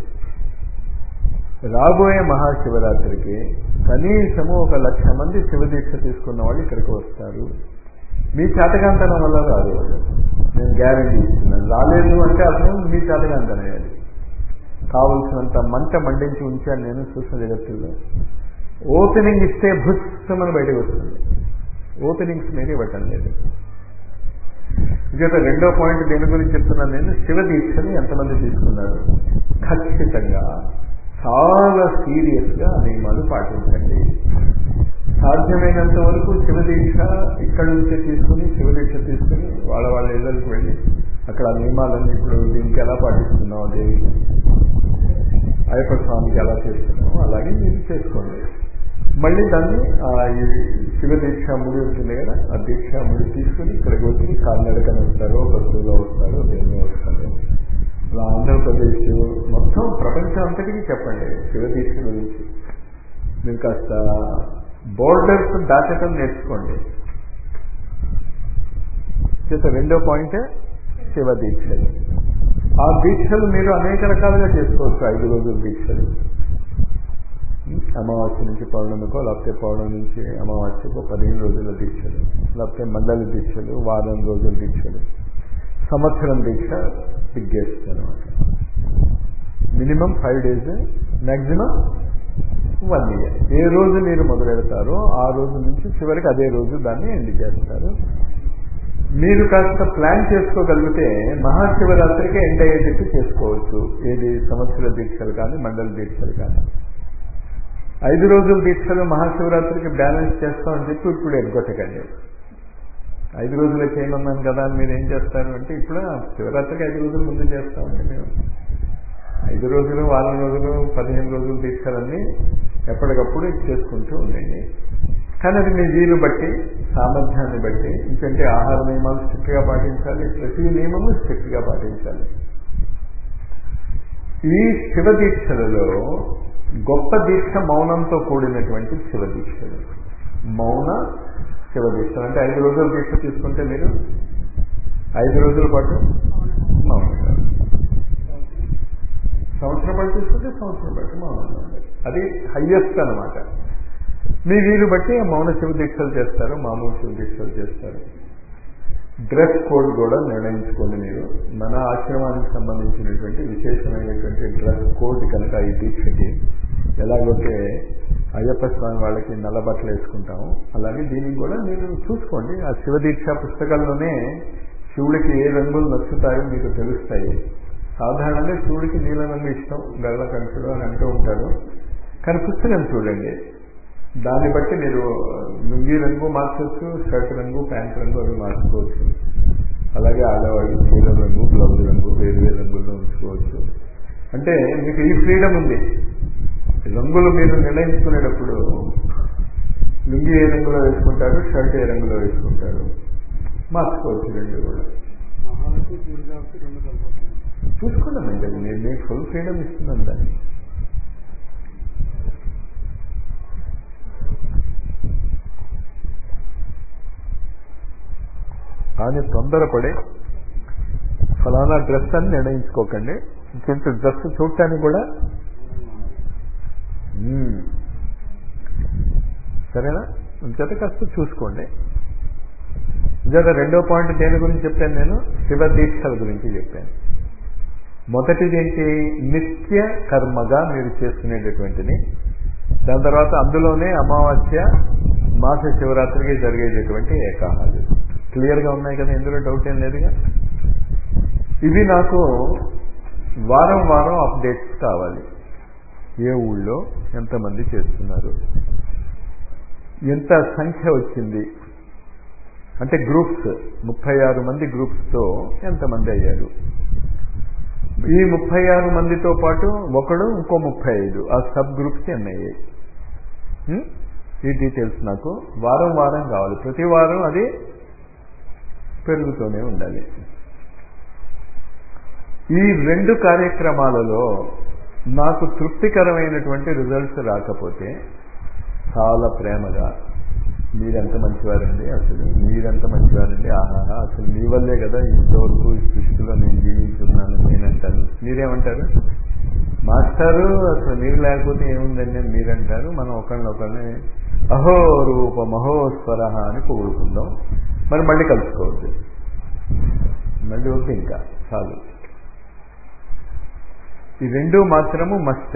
రాబోయే మహాశివరాత్రికి కనీసము ఒక లక్ష మంది శివదీక్ష తీసుకున్న వాళ్ళు ఇక్కడికి వస్తారు మీ చేతకాంతనం వల్ల రాదు వాళ్ళు నేను గ్యారంటీ ఇస్తున్నాను రాలేదు అంటే అర్థం మీ చేతకాంతనే అది కావలసినంత మంట మండించి ఉంచాను నేను సూక్ష్మ జగత్తుల్లో ఓపెనింగ్ ఇస్తే భుస్సమని బయటకు వస్తుంది ఓపెనింగ్స్ మీద ఇవ్వటం లేదు ఇక రెండో పాయింట్ దేని గురించి చెప్తున్నాను నేను శివదీక్షని ఎంతమంది తీసుకున్నారు ఖచ్చితంగా చాలా సీరియస్గా నియమాలు పాటించండి సాధ్యమైనంత వరకు శివదీక్ష ఇక్కడి నుంచే తీసుకుని శివదీక్ష తీసుకుని వాళ్ళ వాళ్ళ ఇళ్ళకి వెళ్ళి అక్కడ ఆ నియమాలన్నీ ఇప్పుడు దీనికి ఎలా పాటిస్తున్నాం దేనికి అయ్యప్ప స్వామికి ఎలా చేస్తున్నామో అలాగే మీరు చేసుకోండి మళ్ళీ దాన్ని ఈ శివ దీక్ష ముడి ఉంటుంది కదా ఆ దీక్ష ముడి తీసుకుని ఇక్కడికి వచ్చి కాలినడకన వస్తారో బస్సులో వస్తారో దేనిలో వస్తారో అలా ఆంధ్రప్రదేశ్ మొత్తం ప్రపంచం అంతటికీ చెప్పండి శివ దీక్ష గురించి మీరు కాస్త బోర్డర్స్ దాటడం నేర్చుకోండి చేత రెండో పాయింట్ శివ దీక్షలు ఆ దీక్షలు మీరు అనేక రకాలుగా చేసుకోవచ్చు ఐదు రోజుల దీక్షలు అమావాస్య నుంచి పౌర్ణమికో లేకపోతే పౌర్ణమి నుంచి అమావాస్యకో పదిహేను రోజుల దీక్షలు లేకపోతే మండలి దీక్షలు వారం రోజుల దీక్షలు సంవత్సరం దీక్ష బిగ్గెస్ట్ అనమాట minimum five days maximum one year ఏ రోజు మీరు మొదలెడతారో ఆ రోజు నుంచి చివరికి అదే రోజు దాన్ని ఎండ్ చేస్తారు మీరు కాస్త ప్లాన్ చేసుకోగలిగితే మహాశివరాత్రికి ఎండ్ అయ్యేటట్టు చేసుకోవచ్చు ఏది సంవత్సర దీక్షలు కానీ మండల దీక్షలు కానీ ఐదు రోజుల దీక్షలు మహాశివరాత్రికి బ్యాలెన్స్ చేస్తామని చెప్పి ఇప్పుడు ఎగ్గొట్టకండి ఐదు రోజులే చేయమన్నాను కదా అని మీరు ఏం చేస్తారు అంటే ఇప్పుడు శివరాత్రికి ఐదు రోజులు ముందు చేస్తామండి మేము ఐదు రోజులు వారం రోజులు పదిహేను రోజులు దీక్షలన్నీ ఎప్పటికప్పుడు చేసుకుంటూ ఉండండి కానీ అది మీ వీలు బట్టి సామర్థ్యాన్ని బట్టి ఇంకంటే ఆహార నియమాలు స్ట్రిక్ట్గా పాటించాలి ప్రతి నియమము స్ట్రిక్ట్గా పాటించాలి ఈ శివ దీక్షలలో గొప్ప దీక్ష మౌనంతో కూడినటువంటి శివ దీక్షలు మౌన శివ దీక్షలు అంటే ఐదు రోజుల దీక్ష తీసుకుంటే మీరు ఐదు రోజుల పాటు మౌనంగా సంవత్సరం పాటు తీసుకుంటే సంవత్సరం పాటు మౌనంగా ఉండాలి అది హయ్యెస్ట్ అనమాట మీ వీలు బట్టి మౌన శివ దీక్షలు చేస్తారు మామూలు శివ దీక్షలు చేస్తారు డ్రెస్ కోడ్ కూడా నిర్ణయించుకోండి మీరు మన ఆశ్రమానికి సంబంధించినటువంటి విశేషమైనటువంటి డ్రెస్ కోడ్ కనుక ఈ దీక్షకి ఎలాగైతే అయ్యప్ప స్వామి వాళ్ళకి నల్ల బట్టలు వేసుకుంటాము అలాగే దీనికి కూడా మీరు చూసుకోండి ఆ శివ దీక్ష పుస్తకాల్లోనే శివుడికి ఏ రంగులు నచ్చుతాయో మీకు తెలుస్తాయి సాధారణంగా శివుడికి నీల రంగు ఇష్టం గళ్ళ కంచుడు అని అంటూ ఉంటారు కానీ పుస్తకం చూడండి దాన్ని బట్టి మీరు లుంగి రంగు మార్చవచ్చు షర్ట్ రంగు ప్యాంట్ రంగు అవి మార్చుకోవచ్చు అలాగే ఆడవాళ్ళు చీర రంగు బ్లౌజ్ రంగు వేరు వేరు రంగుల్లో ఉంచుకోవచ్చు అంటే మీకు ఈ ఫ్రీడమ్ ఉంది రంగులు మీరు నిర్ణయించుకునేటప్పుడు లుంగి ఏ రంగులో వేసుకుంటారు షర్ట్ ఏ రంగులో వేసుకుంటారు మార్చుకోవచ్చు రెండు కూడా మహాలక్ష్మి పూజ కాబట్టి రెండు కలుపుతుంది చూసుకున్నామండి అది నేను మీకు ఫుల్ ఫ్రీడమ్ ఇస్తున్నాను దాన్ని కానీ తొందరపడి ఫలానా డ్రెస్ అని నిర్ణయించుకోకండి కొంచెం డ్రెస్ చూడటానికి కూడా మ్మ్. సరేనా ఇంకైతే కాస్త చూసుకోండి ఇంకొక రెండో పాయింట్ దేని గురించి చెప్పాను నేను శివ దీక్షల గురించి చెప్పాను మొదటిది ఏంటి నిత్య కర్మగా మీరు చేసుకునేటటువంటిది దాని తర్వాత అందులోనే అమావాస్య మాస శివరాత్రికి జరిగేటటువంటి ఏకాహాలు క్లియర్గా ఉన్నాయి కదా ఇందులో డౌట్ ఏం లేదుగా ఇవి నాకు వారం వారం అప్డేట్స్ కావాలి ఏ ఊళ్ళో ఎంతమంది చేస్తున్నారు ఎంత సంఖ్య వచ్చింది అంటే గ్రూప్స్ ముప్పై ఆరు మంది గ్రూప్స్తో ఎంతమంది అయ్యారు ఈ ముప్పై ఆరు మందితో పాటు ఒకడు ఇంకో ముప్పై ఐదు ఆ సబ్ గ్రూప్స్ ఎన్ని అయ్యాయి ఉం? ఈ డీటెయిల్స్ నాకు వారం వారం కావాలి ప్రతి వారం అది పెరుగుతూనే ఉండాలి ఈ రెండు కార్యక్రమాలలో నాకు తృప్తికరమైనటువంటి రిజల్ట్స్ రాకపోతే చాలా ప్రేమగా మీరెంత మంచివారండి అసలు మీరెంత మంచివారండి ఆహాహా అసలు మీ వల్లే కదా ఇంతవరకు ఈ సృష్టిలో నేను జీవించున్నాను నేనంటాను మీరేమంటారు మాస్టారు అసలు మీరు లేకపోతే ఏముందండి అని మీరంటారు మనం ఒకరినొకరిని అహో రూప మహోస్వర అని పొగుడుకుందాం మరి మళ్ళీ కలుసుకోవద్దు మళ్ళీ వద్దు ఇంకా చాలు ఈ రెండు మాత్రము మస్ట్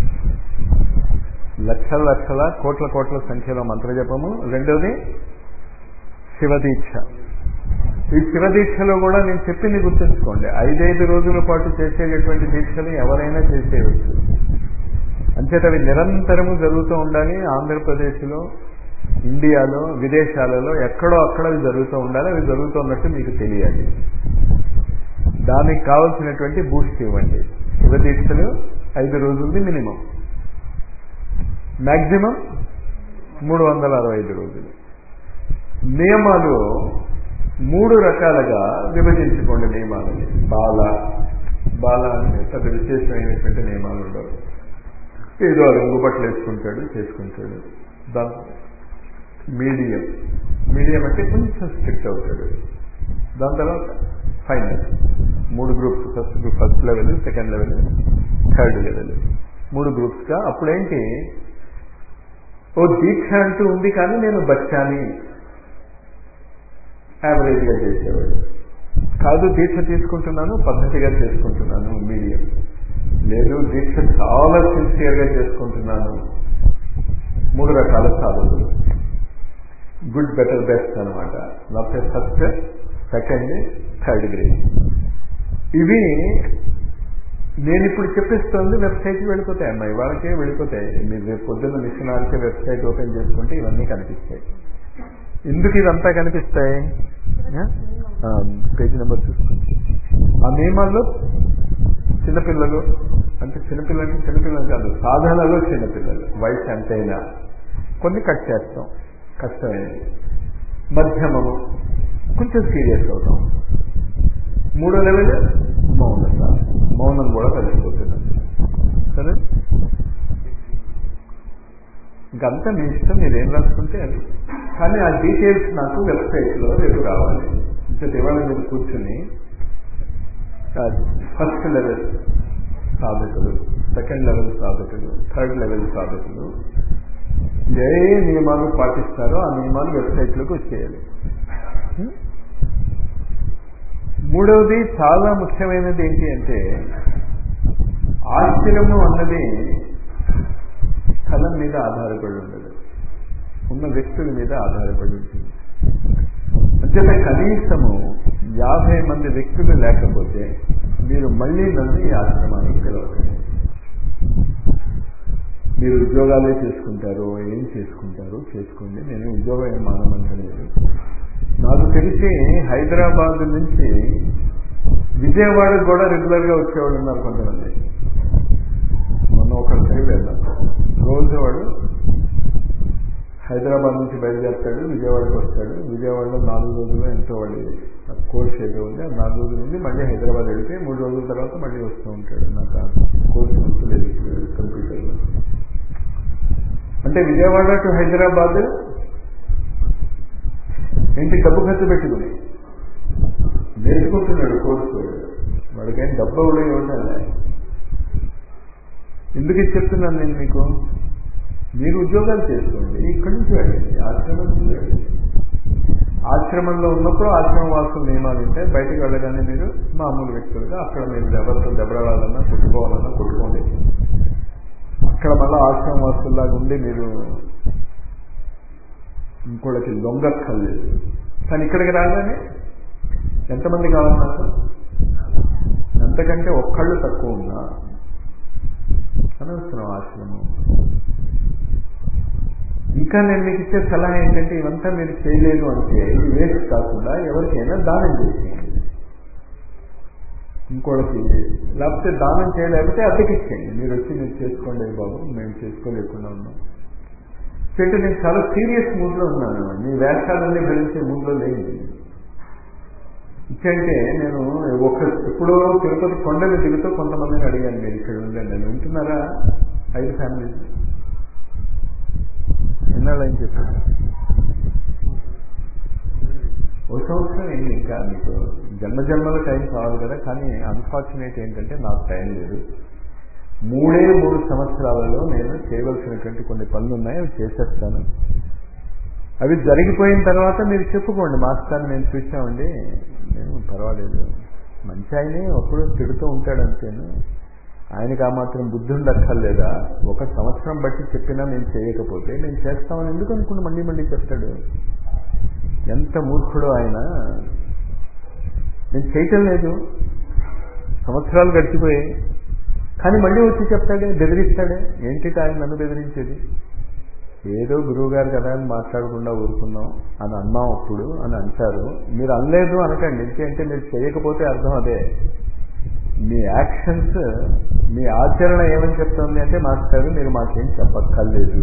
లక్షల లక్షల కోట్ల కోట్ల సంఖ్యలో మంత్రజపము రెండోది శివదీక్ష ఈ శివదీక్షలో కూడా నేను చెప్పింది గుర్తుంచుకోండి ఐదైదు రోజుల పాటు చేసేటటువంటి దీక్షలు ఎవరైనా చేసేయవచ్చు అంచేత అవి నిరంతరము జరుగుతూ ఉండాలి ఆంధ్రప్రదేశ్లో ఇండియాలో విదేశాలలో ఎక్కడో అక్కడ అవి జరుగుతూ ఉండాలి అవి జరుగుతున్నట్టు మీకు తెలియాలి దానికి కావలసినటువంటి బూస్ట్ ఇవ్వండి శివదీక్షలు ఐదు రోజులది మినిమం మ్యాక్సిమం మూడు వందల అరవై ఐదు రోజులు నియమాలు మూడు రకాలుగా విభజించుకోండి నియమాలని బాల బాల అంటే పెద్ద విశేషమైనటువంటి నియమాలు ఉండవు ఏదో రంగు బట్టలు వేసుకుంటాడు చేసుకుంటాడు దా మీడియం మీడియం అంటే కొంచెం స్ట్రిక్ట్ అవుతాడు దాని తర్వాత ఫైనల్ మూడు groups first group first level second level third level మూడు గ్రూప్స్గా అప్పుడేంటి ఓ దీక్ష అంటూ ఉంది కానీ నేను బచ్చాని యావరేజ్గా చేసేవాడు కాదు దీక్ష తీసుకుంటున్నాను పద్ధతిగా చేసుకుంటున్నాను మీడియం లేదు దీక్ష చాలా సిన్సియర్గా చేసుకుంటున్నాను మూడు రకాల సాధకులు గుడ్ బెటర్ బెస్ట్ అనమాట లేకపోతే ఫస్ట్ సెకండ్ థర్డ్ గ్రేడ్ ఇవి నేను ఇప్పుడు చెప్పిస్తుంది వెబ్సైట్కి వెళ్ళిపోతాయి అమ్మాయి వాళ్ళకే వెళ్ళిపోతాయి మీరు రేపు పొద్దున్న మిషన్ ఆర్కే వెబ్సైట్ ఓపెన్ చేసుకుంటే ఇవన్నీ కనిపిస్తాయి ఎందుకు ఇదంతా కనిపిస్తాయి పేజీ నెంబర్ చూసుకోండి ఆ నియమాల్లో చిన్నపిల్లలు అంటే చిన్నపిల్లలకి చిన్నపిల్లలు కాదు సాధనలో చిన్నపిల్లలు వయసు ఎంతైనా కొన్ని కట్ చేస్తాం కష్టమైనది మధ్యమము కొంచెం సీరియస్ అవుతాం మూడో లెవెల్ మౌనత మౌనం కూడా కలిసిపోతున్నాం సరే ఇంకంతా మీ ఇష్టం మీరేం రాసుకుంటే అది కానీ ఆ డీటెయిల్స్ నాకు వెబ్సైట్లో రేపు రావాలి ఇంకా ఇవాళ మీరు కూర్చుని ఫస్ట్ లెవెల్ సాధకులు సెకండ్ లెవెల్ సాధకులు థర్డ్ లెవెల్ సాధకులు ఏ నియమాలు పాటిస్తారో ఆ నియమాలు వెబ్సైట్లోకి వచ్చేయాలి మూడవది చాలా ముఖ్యమైనది ఏంటి అంటే ఆశ్చర్యము అన్నది స్థలం మీద ఆధారపడి ఉండదు ఉన్న వ్యక్తుల మీద ఆధారపడి ఉంటుంది అంచేత కనీసము యాభై మంది వ్యక్తులు లేకపోతే మీరు మళ్ళీ నన్ను ఈ ఆశ్రమానికి పిలవకండి మీరు ఉద్యోగాలే చేసుకుంటారో ఏం చేసుకుంటారో చేసుకోండి నేను ఉద్యోగం ఏం మానమంటలేదు నాకు తెలిసి హైదరాబాద్ నుంచి విజయవాడకు కూడా రెగ్యులర్గా వచ్చేవాళ్ళు ఉన్నారు కొంతమంది మొన్న ఒకరిసారి వెళ్ళాం రోజు వాడు హైదరాబాద్ నుంచి బయలుదేరుతాడు విజయవాడకు వస్తాడు విజయవాడలో నాలుగు రోజులు ఎంతో వాడి కోర్స్ ఏదో ఉంది ఆ నాలుగు రోజుల నుండి మళ్ళీ హైదరాబాద్ వెళితే మూడు రోజుల తర్వాత మళ్ళీ వస్తూ ఉంటాడు నాకు ఆ కోర్సు గుర్తులేదు కంప్యూటర్లో అంటే విజయవాడ టు హైదరాబాద్ ఏంటి డబ్బు ఖర్చు పెట్టుకుని నేర్చుకుంటున్నాడు కోర్సు వాడికేం డబ్బు కూడా ఇవ్వటంలే ఎందుకు ఇది చెప్తున్నాను నేను మీకు మీరు ఉద్యోగాలు చేసుకోండి ఇక్కడి నుంచి వెళ్ళండి ఆశ్రమం నుంచి వెళ్ళండి ఆశ్రమంలో ఉన్నప్పుడు ఆశ్రమ వాసుల నియమాలు ఉంటాయి బయటకు వెళ్ళగానే మీరు మామూలు వ్యక్తులుగా అక్కడ మీరు ఎవరితో దెబ్బలాడాలన్నా కొట్టుకోవాలన్నా కొట్టుకోండి అక్కడ మళ్ళీ ఆశ్రమ వాసుల్లాగా ఉండి మీరు ఇంకోళ్ళకి లొంగక్కర్లేదు కానీ ఇక్కడికి రాగానే ఎంతమంది కావాలి నాకు ఎంతకంటే ఒక్కళ్ళు తక్కువ ఉన్నా అనవసరం ఆశ్రమం ఇంకా నేను మీకు ఇచ్చే సలహా ఏంటంటే ఇవంతా మీరు చేయలేదు అంటే వేస్ట్ కాకుండా ఎవరికైనా దానం చేసేయండి ఇంకోటికి లేకపోతే దానం చేయలేకపోతే అద్దెకిచ్చేయండి మీరు వచ్చి మీరు చేసుకోండి బాబు మేము చేసుకోలేకుండా ఉన్నాం అంటే నేను చాలా సీరియస్ మూడ్లో ఉన్నాను మీ వేషాలన్నీ భరించే మూడ్లో లేదు ఇచ్చంటే నేను ఒక ఎప్పుడో తిరుపతి కొండలు దిగుతూ కొంతమందిని అడిగాను మీరు ఇక్కడ ఉండండి నేను వింటున్నారా ఐదు ఫ్యామిలీస్ ఎన్నాళ్ళు అని చెప్పారు ఒక సంవత్సరం ఏంటి ఇంకా మీకు జన్మ జన్మల టైం కావాలి కదా కానీ అన్ఫార్చునేట్ ఏంటంటే నాకు టైం లేదు మూడే మూడు సంవత్సరాలలో నేను చేయవలసినటువంటి కొన్ని పనులు ఉన్నాయి అవి చేసేస్తాను అవి జరిగిపోయిన తర్వాత మీరు చెప్పుకోండి మాస్టర్ మేము చూసామండి నేను పర్వాలేదు మంచి ఆయనే అప్పుడు తిడుతూ ఉంటాడు అంతేను ఆయనకి ఆ మాత్రం బుద్ధి ఉండక్కర్లేదా ఒక సంవత్సరం బట్టి చెప్పినా మేము చేయకపోతే మేము చేస్తామని ఎందుకు అనుకుని మళ్ళీ మళ్ళీ చెప్తాడు ఎంత మూర్ఖుడు ఆయన నేను చేయటం లేదు సంవత్సరాలు గడిచిపోయాయి కానీ మళ్ళీ వచ్చి చెప్తాడే బెదిరిస్తాడే ఏంటి ఆయన నన్ను బెదిరించేది ఏదో గురువు గారు కదా అని మాట్లాడకుండా ఊరుకున్నాం అని అన్నాం అప్పుడు అని అంటారు మీరు అనలేదు అనకండి ఎందుకంటే మీరు చేయకపోతే అర్థం అదే మీ యాక్షన్స్ మీ ఆచరణ ఏమని చెప్తుంది అంటే మాస్టర్ మీరు మాకేం చెప్పక్కర్లేదు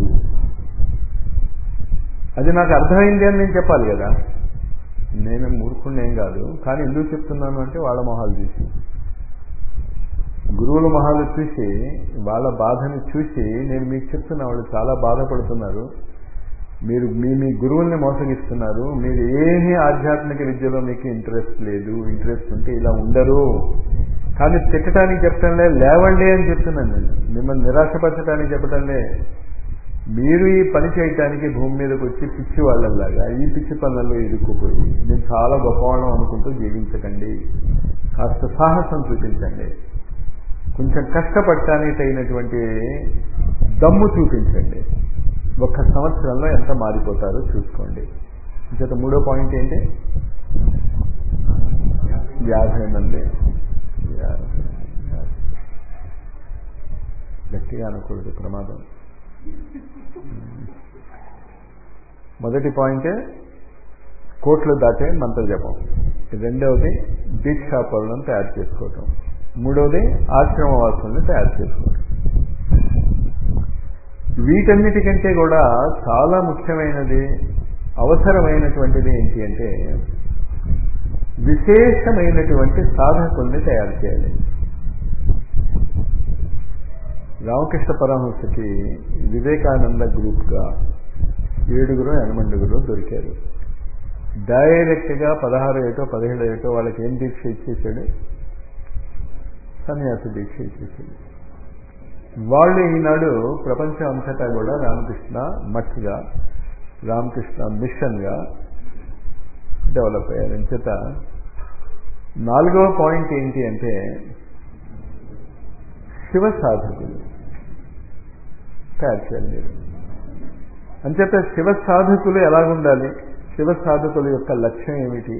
అది నాకు అర్థమైంది అని నేను చెప్పాలి కదా నేను మూర్ఖుణ్ణేం కాదు కానీ ఎందుకు చెప్తున్నాను అంటే వాళ్ళ మొహాలు చూసి గురువుల మొహాలు చూసి వాళ్ళ బాధని చూసి నేను మీకు చెప్తున్నా వాళ్ళు చాలా బాధపడుతున్నారు మీరు మీ మీ గురువుల్ని మోసగిస్తున్నారు మీరు ఏమీ ఆధ్యాత్మిక విద్యలో మీకు ఇంట్రెస్ట్ లేదు ఇంట్రెస్ట్ ఉంటే ఇలా ఉండరు కానీ తిట్టడానికి చెప్పటంలే లేవండి అని చెప్తున్నాను నేను మిమ్మల్ని నిరాశపరచడానికి చెప్పటంలే మీరు ఈ పని చేయటానికి భూమి మీదకి వచ్చి పిచ్చి వాళ్ళలాగా ఈ పిచ్చి పనులలో ఇరుక్కుపోయి నేను చాలా గొప్పవాళ్ళం అనుకుంటూ జీవించకండి కాస్త సాహసం చూపించండి కొంచెం కష్టపడటానికి తగినటువంటి దమ్ము చూపించండి ఒక్క సంవత్సరంలో ఎంత మారిపోతారో చూసుకోండి ఇంకత మూడో పాయింట్ ఏంటి యాభై మంది గట్టిగా అనకూడదు ప్రమాదం మొదటి పాయింటే కోట్లు దాటే మంత్ర జపం రెండవది దీక్షా పరులను తయారు చేసుకోవటం మూడవది ఆశ్రమవాసులను తయారు చేసుకోవటం వీటన్నిటికంటే కూడా చాలా ముఖ్యమైనది అవసరమైనటువంటిది ఏంటి అంటే విశేషమైనటువంటి సాధకుల్ని తయారు చేయాలి రామకృష్ణ పరమహంసకి వివేకానంద గ్రూప్గా ఏడుగురు ఎనమండుగురు దొరికారు డైరెక్ట్గా పదహారు ఏటో పదిహేడు ఏటో వాళ్ళకి ఏం దీక్ష ఇచ్చేసాడు సన్యాస దీక్ష ఇచ్చేసాడు వాళ్ళు ఈనాడు ప్రపంచం అంతటా కూడా రామకృష్ణ మఠ్గా రామకృష్ణ మిషన్గా డెవలప్ అయ్యారు అంచేత నాలుగవ పాయింట్ ఏంటి అంటే శివ సాధకులు తయారు చేయాలి మీరు అంచేత శివ సాధకులు ఎలాగుండాలి శివ సాధకుల యొక్క లక్ష్యం ఏమిటి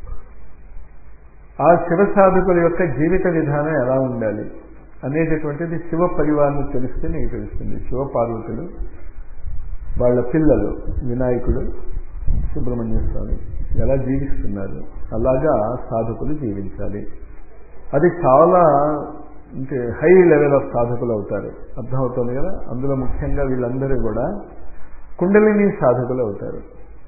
ఆ శివ సాధకుల యొక్క జీవిత విధానం ఎలా ఉండాలి అనేటటువంటిది శివ పరివారం తెలిస్తే నీకు తెలుస్తుంది శివ పార్వతులు వాళ్ళ పిల్లలు వినాయకుడు సుబ్రహ్మణ్య స్వామి ఎలా జీవిస్తున్నారు అలాగా సాధకులు జీవించాలి అది చాలా అంటే హై లెవెల్ ఆఫ్ సాధకులు అవుతారు అర్థమవుతుంది కదా అందులో ముఖ్యంగా వీళ్ళందరూ కూడా కుండలిని సాధకులు అవుతారు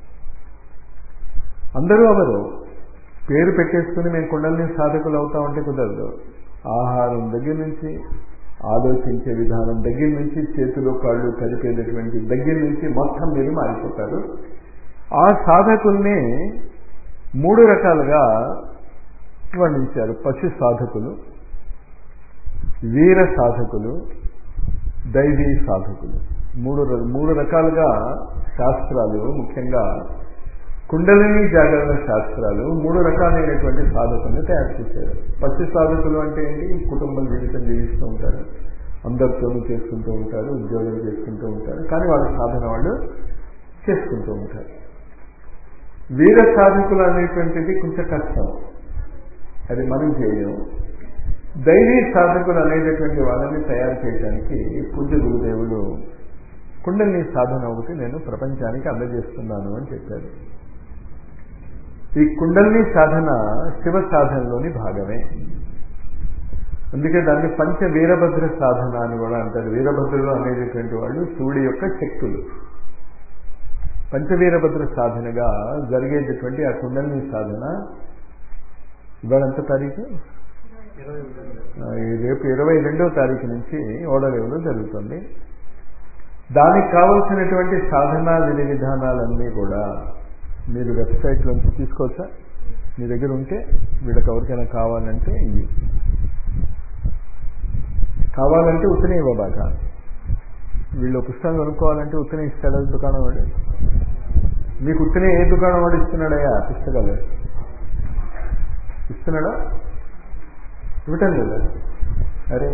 అందరూ అవరు పేరు పెట్టేసుకుని మేము కుండలిని సాధకులు అవుతామంటే కుదరదు ఆహారం దగ్గర నుంచి ఆలోచించే విధానం దగ్గర నుంచి చేతులు కాళ్ళు కలిపేటటువంటి దగ్గర నుంచి మొత్తం మీరు మారిపోతారు ఆ సాధకుల్ని మూడు రకాలుగా వర్ణించారు పశు సాధకులు వీర సాధకులు దైవీ సాధకులు మూడు మూడు రకాలుగా శాస్త్రాలు ముఖ్యంగా కుండలిని జాగరణ శాస్త్రాలు మూడు రకాలైనటువంటి సాధకుల్ని తయారు చేశారు పశు సాధకులు అంటే ఏంటి కుటుంబం జీవితం జీవిస్తూ ఉంటారు అందరితోనూ చేసుకుంటూ ఉంటారు ఉద్యోగం చేసుకుంటూ ఉంటారు కానీ వాళ్ళ సాధన వాళ్ళు చేసుకుంటూ ఉంటారు వీర సాధకులు అనేటువంటిది కొంచెం కష్టం అది మనం చేయలేము దైవీ సాధకులు అనేటటువంటి వాళ్ళని తయారు చేయడానికి పూజ్య గురుదేవుడు కుండలిని సాధన ఒకటి నేను ప్రపంచానికి అందజేస్తున్నాను అని చెప్పారు ఈ కుండలిని సాధన శివ సాధనలోని భాగమే అందుకే దాన్ని పంచ వీరభద్ర సాధన అని కూడా అంటారు వీరభద్రులు అనేటటువంటి వాళ్ళు శివుడి యొక్క శక్తులు పంచవీరభద్ర సాధనగా జరిగేటటువంటి ఆ కుండలిని సాధన ఇవాళ ఎంత తారీఖు రేపు ఇరవై రెండవ తారీఖు నుంచి ఓడలేవులో జరుగుతుంది దానికి కావలసినటువంటి సాధనా విధి విధానాలన్నీ కూడా మీరు వెబ్సైట్లోంచి తీసుకోవచ్చా మీ దగ్గర ఉంటే వీళ్ళకి ఎవరికైనా కావాలంటే ఇవి కావాలంటే ఉత్తనే ఇవ్వబాక వీళ్ళు పుస్తకం కొనుక్కోవాలంటే ఉత్తనే ఇస్తాడా దుకాణం వాడు మీకు ఉత్తనే ఏ దుకాణం వాడు ఇస్తున్నాడయ్యా పుస్తకాలు ఇస్తున్నాడా ఇవ్వటం లేదా అరే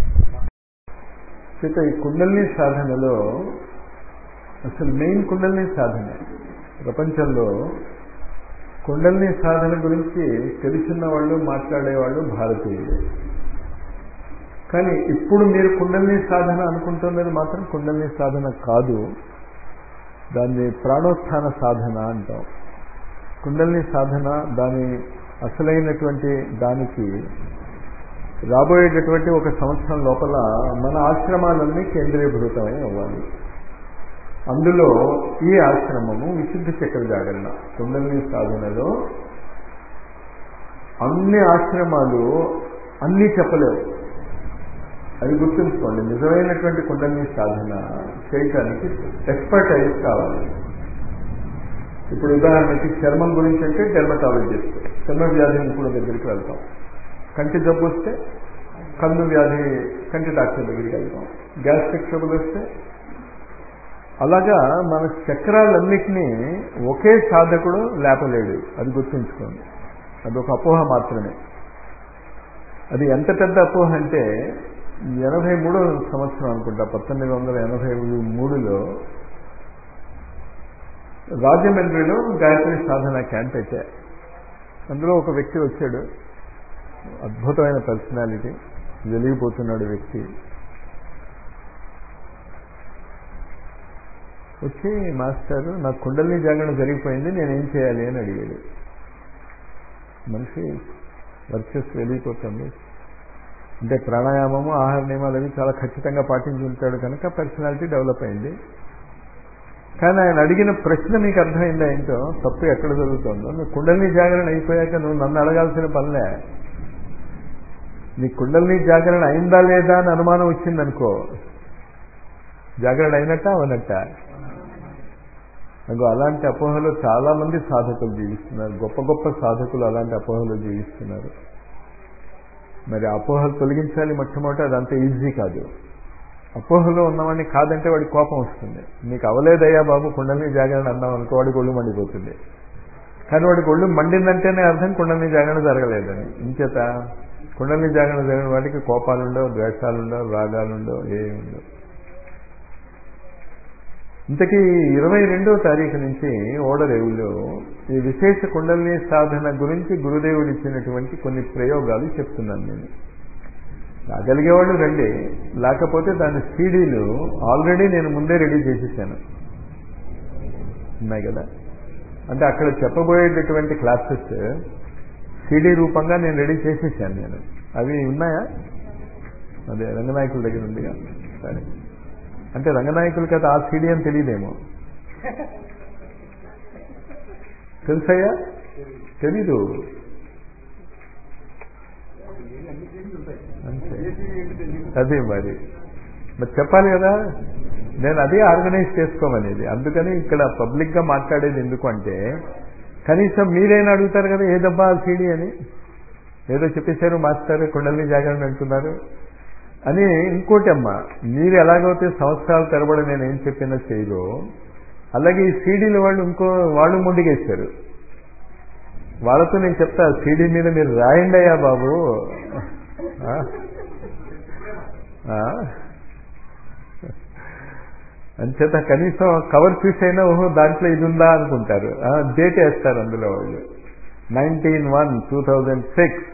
చేత ఈ కుండలిని సాధనలో అసలు మెయిన్ కుండలిని సాధన ప్రపంచంలో కుండలిని సాధన గురించి తెలిసిన వాళ్ళు మాట్లాడేవాళ్ళు భారతీయులు కానీ ఇప్పుడు మీరు కుండలిని సాధన అనుకుంటున్నది మాత్రం కుండలిని సాధన కాదు దాన్ని ప్రాణోత్థాన సాధన అంటాం కుండలిని సాధన దాని అసలైనటువంటి దానికి రాబోయేటటువంటి ఒక సంవత్సరం లోపల మన ఆశ్రమాలన్నీ కేంద్రీభూతమై అవ్వాలి అందులో ఈ ఆశ్రమము విశుద్ధ చక్ర జాగరణ కుండలిని సాధనలో అన్ని ఆశ్రమాలు అన్నీ చెప్పలేవు అది గుర్తుంచుకోండి నిజమైనటువంటి కుండలిని సాధన చేయటానికి ఎక్స్పర్టైజ్ కావాలి ఇప్పుడు ఉదాహరణకి చర్మం గురించి అంటే డెర్మటాలజిస్ట్ చర్మ వ్యాధి నిపుణుల దగ్గరికి వెళ్తాం కంటి జబ్బు వస్తే కన్ను వ్యాధి కంటి డాక్టర్ దగ్గరికి వెళ్తాం గ్యాస్ట్రిక్ ట్రబుల్ వస్తే అలాగా మన చక్రాలన్నిటినీ ఒకే సాధకుడు లేపలేడు అది గుర్తుంచుకోండి అది ఒక అపోహ మాత్రమే అది ఎంత పెద్ద అపోహ అంటే ఎనభై మూడో సంవత్సరం అనుకుంటా పంతొమ్మిది వందల ఎనభై మూడులో రాజమండ్రిలో గాయత్రి సాధన క్యాంప్ పెట్టారు అందులో ఒక వ్యక్తి వచ్చాడు అద్భుతమైన పర్సనాలిటీ వెలిగిపోతున్నాడు వ్యక్తి వచ్చి మాస్టర్ నా కుండలిని జాగరణ జరిగిపోయింది నేనేం చేయాలి అని అడిగాడు మనిషి వర్చస్ వెలిగిపోతుంది అంటే ప్రాణాయామము ఆహార నియమాలు అవి చాలా ఖచ్చితంగా పాటించి ఉంటాడు కనుక పర్సనాలిటీ డెవలప్ అయింది కానీ ఆయన అడిగిన ప్రశ్న మీకు అర్థమైందా ఏంటో తప్పు ఎక్కడ జరుగుతుందో నువ్వు కుండలిని జాగరణ అయిపోయాక నువ్వు నన్ను అడగాల్సిన పనిలే నీ కుండలిని జాగరణ అయిందా లేదా అని అనుమానం వచ్చిందనుకో జాగరణ అయినట్ట అవనట్ట నాకు అలాంటి అపోహలు చాలా మంది సాధకులు జీవిస్తున్నారు గొప్ప గొప్ప సాధకులు అలాంటి అపోహలు జీవిస్తున్నారు మరి అపోహలు తొలగించాలి మొట్టమొదటి అదంత ఈజీ కాదు అపోహలో ఉన్నవాడిని కాదంటే వాడి కోపం వస్తుంది నీకు అవలేదయ్యా బాబు కుండలిని జాగరణ అన్నాం అనుకో వాడికి ఒళ్ళు మండిపోతుంది కానీ వాడికి ఒళ్ళు మండిందంటేనే అర్థం కుండలిని జాగరణ జరగలేదని ఇంచేత కుండలిని జాగరణ జరిగిన వాటికి కోపాలుండవు ద్వేషాలుండవు రాగాలుండవు ఏమి ఉండవు ఇంతకీ ఇరవై రెండవ తారీఖు నుంచి ఓడరేవులో ఈ విశేష కుండలిని సాధన గురించి గురుదేవుడు ఇచ్చినటువంటి కొన్ని ప్రయోగాలు చెప్తున్నాను నేను రాగలిగేవాళ్ళు రండి లేకపోతే దాని సీడీలు ఆల్రెడీ నేను ముందే రెడీ చేసేసాను ఉన్నాయి కదా అంటే అక్కడ చెప్పబోయేటటువంటి క్లాసెస్ సీడీ రూపంగా నేను రెడీ చేసేసాను నేను అవి ఉన్నాయా అదే రంగనాయకుల దగ్గర ఉందిగా సరే అంటే రంగనాయకులకి అయితే ఆ సీడీ అని తెలియదేమో తెలుసయ్యా తెలీదు అంతే అదే మరి మరి చెప్పాలి కదా నేను అదే ఆర్గనైజ్ చేసుకోమనేది అందుకని ఇక్కడ పబ్లిక్గా మాట్లాడేది ఎందుకు అంటే కనీసం మీరైనా అడుగుతారు కదా ఏదబ్బా సీడీ అని ఏదో చెప్పేశారు మాస్టర్ కుండలిని జాగరణ అంటున్నారు అని ఇంకోటి అమ్మా మీరు ఎలాగైతే సంవత్సరాల తరబడి నేను ఏం చెప్పినా చేయరో అలాగే ఈ సీడీలు వాళ్ళు ఇంకో వాళ్ళు ముందుకేశారు వాళ్ళతో నేను చెప్తా సీడీ మీద మీరు రాయండి అయ్యా బాబు అంచేత కనీసం కవర్ చూసైనా ఓహో దాంట్లో ఇది ఉందా అనుకుంటారు డేట్ వేస్తారు అందులో వాళ్ళు nineteen one two thousand six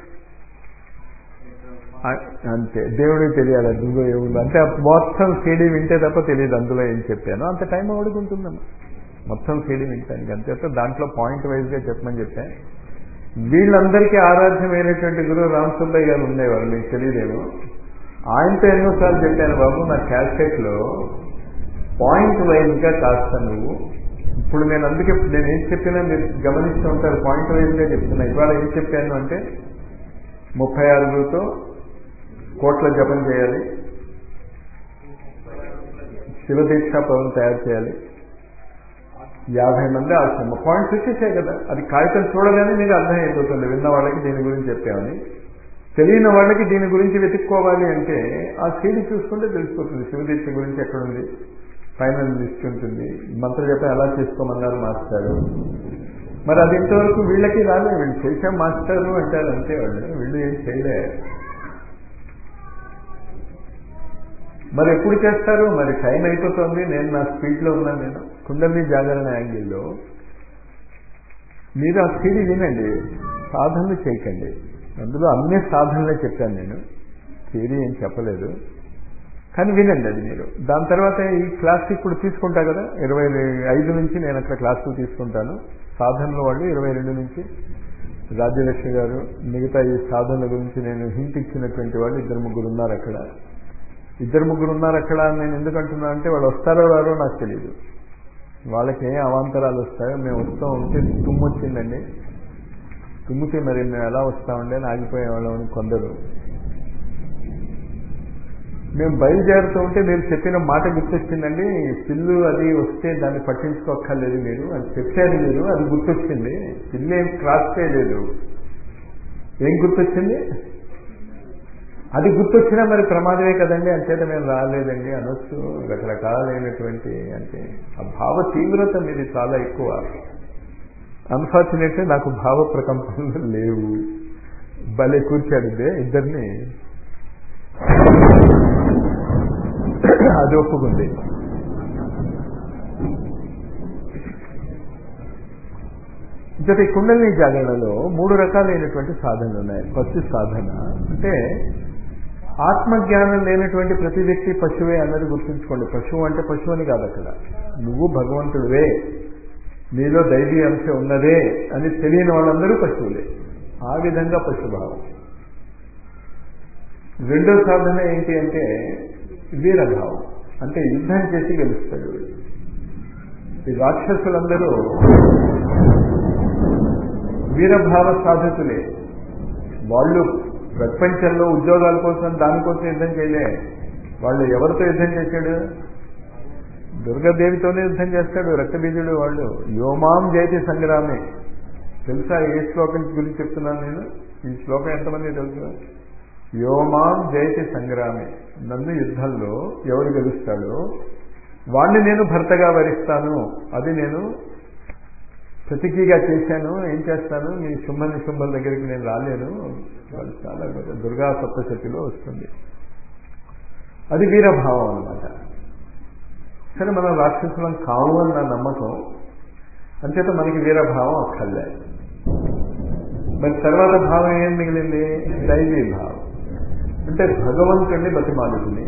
అంతే దేవుడికి తెలియాలి అందులో ఏముంది అంటే మొత్తం సీడీ వింటే తప్ప తెలియదు అందులో ఏం చెప్పాను అంత టైం అడుగుంటుందమ్మా మొత్తం సీడీ వింటానికి అంతే దాంట్లో పాయింట్ వైజ్గా చెప్పమని చెప్పాను వీళ్ళందరికీ ఆరాధ్యమైనటువంటి గురువు రామసుబ్బయ్య గారు ఉండేవారు మీకు తెలియదేమో ఆయనతో ఎన్నోసార్లు చెప్పాను బాబు నా క్యాసెట్లో పాయింట్ వైజ్గా కాస్త నువ్వు ఇప్పుడు నేను అందుకే నేను ఏం చెప్పినా మీరు గమనిస్తూ ఉంటారు పాయింట్ వైజ్గా చెప్తున్నా ఇవాళ ఏం చెప్పాను అంటే ముప్పై ఆరుగుతో కోట్ల జపం చేయాలి శివదీక్షా పదం తయారు చేయాలి యాభై మంది ఆశ్రమ పాయింట్స్ వచ్చేసాయి కదా అది కాగితం చూడగానే నీకు అర్థమైపోతుంది విన్న వాళ్ళకి దీని గురించి చెప్పామని తెలియని వాళ్ళకి దీని గురించి వెతుక్కోవాలి అంటే ఆ సీడీ చూసుకుంటే తెలిసిపోతుంది శివదీక్ష గురించి ఎక్కడుంది ఫైనల్ లిస్ట్ ఉంటుంది మంత్ర జపం ఎలా చేసుకోమన్నారు మాస్టారు మరి అది ఇంతవరకు వీళ్ళకి రాలే వీళ్ళు చేసాం మాస్టారు అంటారు అంతే వాళ్ళు వీళ్ళు ఏం చేయలే మరి ఎప్పుడు చేస్తారు మరి టైం అయిపోతుంది నేను నా స్పీడ్లో ఉన్నాను నేను కుండలి జాగరణ యాంగిల్లో మీరు ఆ సీడీ వినండి సాధనలు చేయకండి అందులో అన్ని సాధనలే చెప్పాను నేను థియరీ ఏం చెప్పలేదు కానీ వినండి అది మీరు దాని తర్వాత ఈ క్లాస్ ఇప్పుడు తీసుకుంటా కదా ఇరవై ఐదు నుంచి నేను అక్కడ క్లాసులు తీసుకుంటాను సాధనల వాళ్ళు ఇరవై రెండు నుంచి రాజ్యలక్ష్మి గారు మిగతా ఈ సాధనల గురించి నేను హింట్ ఇచ్చినటువంటి వాళ్ళు ఇద్దరు ముగ్గురు ఉన్నారు అక్కడ ఇద్దరు ముగ్గురు ఉన్నారు అక్కడ నేను ఎందుకు అంటున్నా అంటే వాళ్ళు వస్తారో రారో నాకు తెలియదు వాళ్ళకి ఏ అవాంతరాలు వస్తాయో మేము వస్తూ ఉంటే తుమ్ము వచ్చిందండి తుమ్మితే మరి మేము ఎలా వస్తామండి అని ఆగిపోయేవాళ్ళం అని కొందరు మేము బయలుదేరుతూ ఉంటే మీరు చెప్పిన మాట గుర్తొచ్చిందండి పిల్లు అది వస్తే దాన్ని పట్టించుకోక్కర్లేదు మీరు అది చెప్పారు మీరు అది గుర్తొచ్చింది పిల్లు ఏం క్రాస్ చేయలేదు ఏం గుర్తొచ్చింది అది గుర్తొచ్చినా మరి ప్రమాదమే కదండి అంచేత మేము రాలేదండి అనొచ్చు రకరకాలైనటువంటి అంటే ఆ భావ తీవ్రత మీది చాలా ఎక్కువ అన్ఫార్చునేట్లీ నాకు భావ ప్రకంపనలు లేవు భలే కూర్చాడిదే ఇద్దరిని అది ఒప్పుకుంది జత ఈ కుండలిని జాగరణలో మూడు రకాలైనటువంటి సాధనలు ఉన్నాయి ఫస్ట్ సాధన అంటే ఆత్మజ్ఞానం లేనటువంటి ప్రతి వ్యక్తి పశువే అన్నది గుర్తుంచుకోండి పశువు అంటే పశువు అని కాదు అక్కడ నువ్వు భగవంతుడివే నీలో దైవీ అంశం ఉన్నదే అని తెలియని వాళ్ళందరూ పశువులే ఆ విధంగా పశుభావం రెండో సాధన ఏంటి అంటే వీరభావం అంటే యుద్ధం చేసి గెలుస్తాడు ఈ రాక్షసులందరూ వీరభావ సాధకులే వాళ్ళు ప్రపంచంలో ఉద్యోగాల కోసం దానికోసం యుద్ధం చేయలే వాళ్ళు ఎవరితో యుద్ధం చేశాడు దుర్గాదేవితోనే యుద్ధం చేస్తాడు రక్తబీజుడు వాళ్ళు యోమాం జయతి సంగ్రామే తెలుసా ఏ శ్లోకం గురించి చెప్తున్నాను నేను ఈ శ్లోకం ఎంతమంది తెలుసు యోమాం జయతి సంగ్రామే నన్ను యుద్ధంలో ఎవరు గెలుస్తాడో వాణ్ణి నేను భర్తగా వరిస్తాను అది నేను ప్రతికీగా చేశాను ఏం చేస్తాను మీ శుంభ నిశుంభల దగ్గరికి నేను రాలేను వాళ్ళు చాలా దుర్గా సప్తశతిలో వస్తుంది అది వీరభావం అనమాట సరే మనం రాక్షసులం కావు అన్న నమ్మకం అంచేత మనకి వీరభావం అక్కర్లే మరి తర్వాత భావం ఏం మిగిలింది దైవీ భావం అంటే భగవంతుడిని బతిమాలుకుని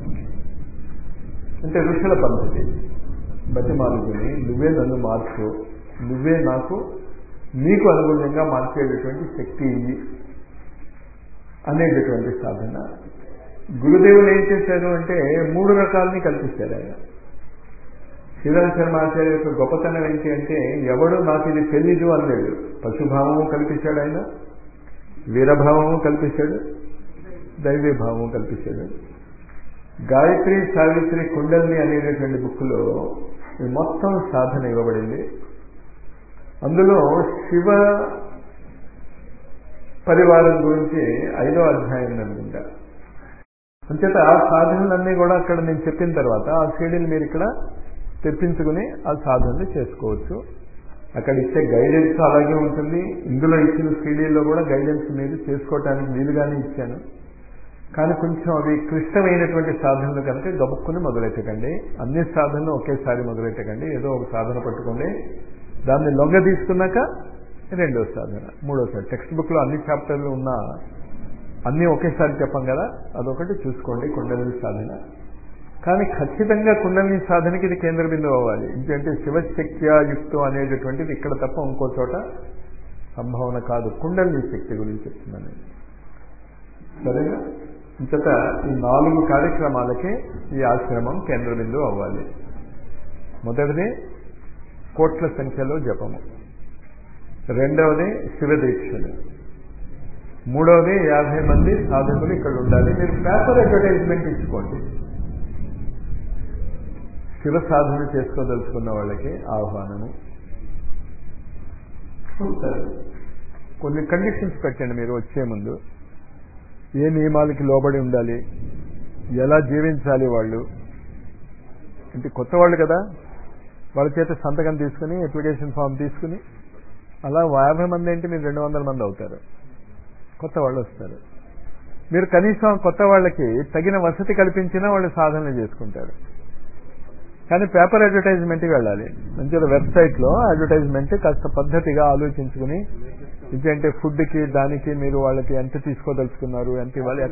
అంటే ఋషుల పద్ధతి బతిమాలుకుని నువ్వే నన్ను మార్చు నువ్వే నాకు నీకు అనుగుణంగా మార్చేటటువంటి శక్తి ఇయ్యి అనేటటువంటి సాధన గురుదేవులు ఏం చేశారు అంటే మూడు రకాలని కల్పిస్తారు ఆయన శ్రీరామ శర్మ ఆచార్య యొక్క గొప్పతనం ఏంటి అంటే ఎవడు నాకు ఇది తెలీదు అన్నాడు పశుభావము కల్పించాడు ఆయన వీరభావము కల్పించాడు దైవీభావము కల్పించాడు గాయత్రి సావిత్రి కుండల్ని అనేటటువంటి బుక్లో మొత్తం సాధన ఇవ్వబడింది అందులో శివ పరివారం గురించి ఐదో అధ్యాయం అనుకుంటా అంచేత ఆ సాధనలన్నీ కూడా అక్కడ నేను చెప్పిన తర్వాత ఆ సీడీని మీరు ఇక్కడ తెప్పించుకుని ఆ సాధనలు చేసుకోవచ్చు అక్కడ ఇచ్చే గైడెన్స్ అలాగే ఉంటుంది ఇందులో ఇచ్చిన సీడీల్లో కూడా గైడెన్స్ మీరు చేసుకోవటానికి వీలుగానే ఇచ్చాను కానీ కొంచెం అవి క్లిష్టమైనటువంటి సాధనలు కనుక గబుక్కుని మొదలెట్టకండి అన్ని సాధనలు ఒకేసారి మొదలెట్టకండి ఏదో ఒక సాధన పట్టుకోండి దాన్ని లొంగ తీసుకున్నాక రెండో సాధన మూడోసారి టెక్స్ట్ బుక్లో అన్ని చాప్టర్లు ఉన్నా అన్నీ ఒకేసారి చెప్పం కదా అదొకటి చూసుకోండి కుండలిని సాధన కానీ ఖచ్చితంగా కుండలిని సాధనకి ఇది కేంద్ర బిందువు అవ్వాలి ఎందుకంటే శివశక్త్యాయుక్తం అనేటటువంటిది ఇక్కడ తప్ప ఇంకో చోట సంభావన కాదు కుండలిని శక్తి గురించి చెప్తున్నాను సరేనా ఇంతట ఈ నాలుగు కార్యక్రమాలకే ఈ ఆశ్రమం కేంద్ర బిందువు అవ్వాలి మొదటిది కోట్ల సంఖ్యలో జపము రెండవది శివదీక్షలు మూడవది యాభై మంది సాధకులు ఇక్కడ ఉండాలి మీరు పేపర్ అడ్వర్టైజ్మెంట్ ఇచ్చుకోండి శివ సాధన చేసుకోదలుచుకున్న వాళ్ళకి ఆహ్వానము కొన్ని కండిషన్స్ పెట్టండి మీరు వచ్చే ముందు ఏ నియమాలకి లోబడి ఉండాలి ఎలా జీవించాలి వాళ్ళు అంటే కొత్త వాళ్ళు కదా వాళ్ళ చేత సంతకం తీసుకుని అప్లికేషన్ ఫామ్ తీసుకుని అలా యాభై మంది ఏంటి మీరు రెండు వందల మంది అవుతారు కొత్త వాళ్ళు వస్తారు మీరు కనీసం కొత్త వాళ్ళకి తగిన వసతి కల్పించినా వాళ్ళు సాధన చేసుకుంటారు కానీ పేపర్ అడ్వర్టైజ్మెంట్కి వెళ్ళాలి మంచిగా వెబ్సైట్లో అడ్వర్టైజ్మెంట్ కాస్త పద్ధతిగా ఆలోచించుకుని ఇదంటే ఫుడ్కి దానికి మీరు వాళ్ళకి ఎంత తీసుకోదలుచుకున్నారు ఎంత ఇవ్వాలి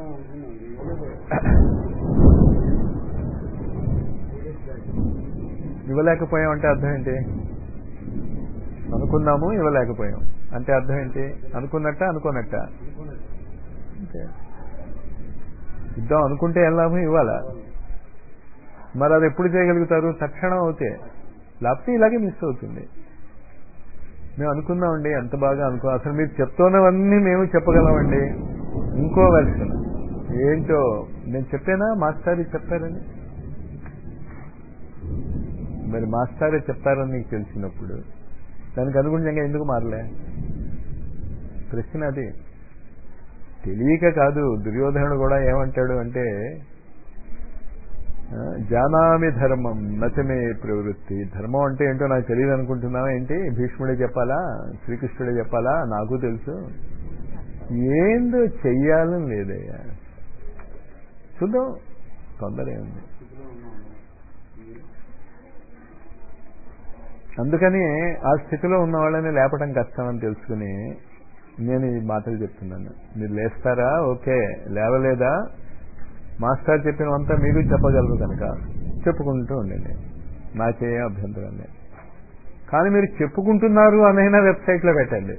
ఇవ్వలేకపోయాం అంటే అర్థం ఏంటి అనుకున్నాము ఇవ్వలేకపోయాం అంటే అర్థం ఏంటి అనుకున్నట్ట అనుకోనట్ట అంతే ఇద్దాం అనుకుంటే ఏం లాభం ఇవ్వాలా మరి అది ఎప్పుడు చేయగలుగుతారు తక్షణం అవుతే లేకపోతే ఇలాగే మిస్ అవుతుంది మేము అనుకున్నామండి ఎంత బాగా అనుకో అసలు మీరు చెప్తున్నవన్నీ మేము చెప్పగలమండి ఇంకో వెర్షన్ ఏంటో నేను చెప్పానా మాస్టర్ చెప్పారని మరి మాస్టారే చెప్తారని నీకు తెలిసినప్పుడు దానికి అనుగుణంగా ఎందుకు మారలే ప్రశ్న అది తెలియక కాదు దుర్యోధనుడు కూడా ఏమంటాడు అంటే ఆ, జానామి ధర్మం నచమే ప్రవృత్తి ధర్మం అంటే ఏంటో నాకు తెలియదు అనుకుంటున్నావా ఏంటి భీష్ముడే చెప్పాలా శ్రీకృష్ణుడే చెప్పాలా నాకు తెలుసు ఏందో చెయ్యాలని లేదయ్యా చూద్దాం తొందర ఏముంది అందుకని ఆ స్థితిలో ఉన్న వాళ్ళని లేపడం కష్టమని తెలుసుకుని నేను ఈ మాటలు చెప్తున్నాను మీరు లేస్తారా ఓకే లేవలేదా మాస్టర్ చెప్పినంతా మీరు చెప్పగలరు కనుక చెప్పుకుంటూ ఉండండి నాకే అభ్యంతరం లేదు కానీ మీరు చెప్పుకుంటున్నారు అనైనా వెబ్సైట్లో పెట్టండి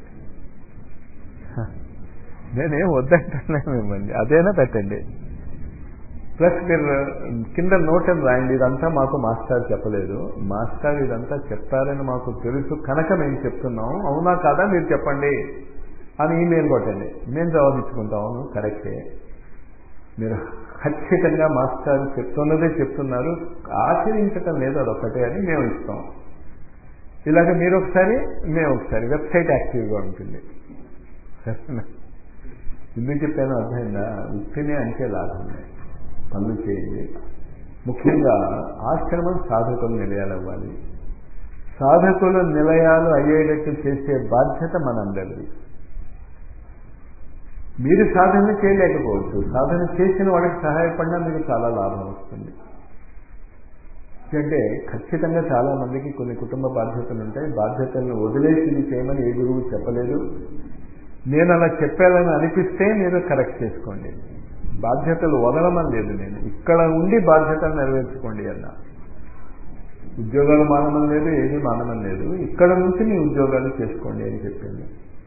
నేనేం వద్దంటున్నాను మిమ్మల్ని అదైనా పెట్టండి ప్లస్ మీరు కింద నోట్ అని రాయండి ఇదంతా మాకు మాస్టర్ చెప్పలేదు మాస్టర్ ఇదంతా చెప్తారని మాకు తెలుసు కనుక మేము చెప్తున్నాం అవునా కాదా మీరు చెప్పండి అని ఈమెయిల్ కొట్టండి మేము జవాబిచ్చుకుంటాం అవును కరెక్టే మీరు ఖచ్చితంగా మాస్టర్ చెప్తున్నదే చెప్తున్నారు ఆచరించటం లేదు అదొక్కటే అని మేము ఇస్తాం ఇలాగ మీరు ఒకసారి మేము ఒకసారి వెబ్సైట్ యాక్టివ్గా ఉంటుంది సరేనా ఎందుకు చెప్పాను అర్థమైందా ఉత్తినే అంటే లాభం పనులు చేయండి ముఖ్యంగా ఆశ్రమం సాధకులు నిలయాలవ్వాలి సాధకులు నిలయాలు అయ్యేటట్టు చేసే బాధ్యత మనందరిది మీరు సాధన చేయలేకపోవచ్చు సాధన చేసిన వాళ్ళకి సహాయపడినా మీకు చాలా లాభం వస్తుంది అంటే ఖచ్చితంగా చాలా మందికి కొన్ని కుటుంబ బాధ్యతలు ఉంటాయి బాధ్యతలను వదిలేసి ఇది చేయమని ఏ గురువు చెప్పలేదు నేను అలా చెప్పాలని అనిపిస్తే మీరు కరెక్ట్ చేసుకోండి బాధ్యతలు వదలమని లేదు నేను ఇక్కడ ఉండి బాధ్యతలు నెరవేర్చుకోండి అన్న ఉద్యోగాలు మానమని లేదు ఏది మానమని లేదు ఇక్కడ నుంచి మీ ఉద్యోగాలు చేసుకోండి అని చెప్పింది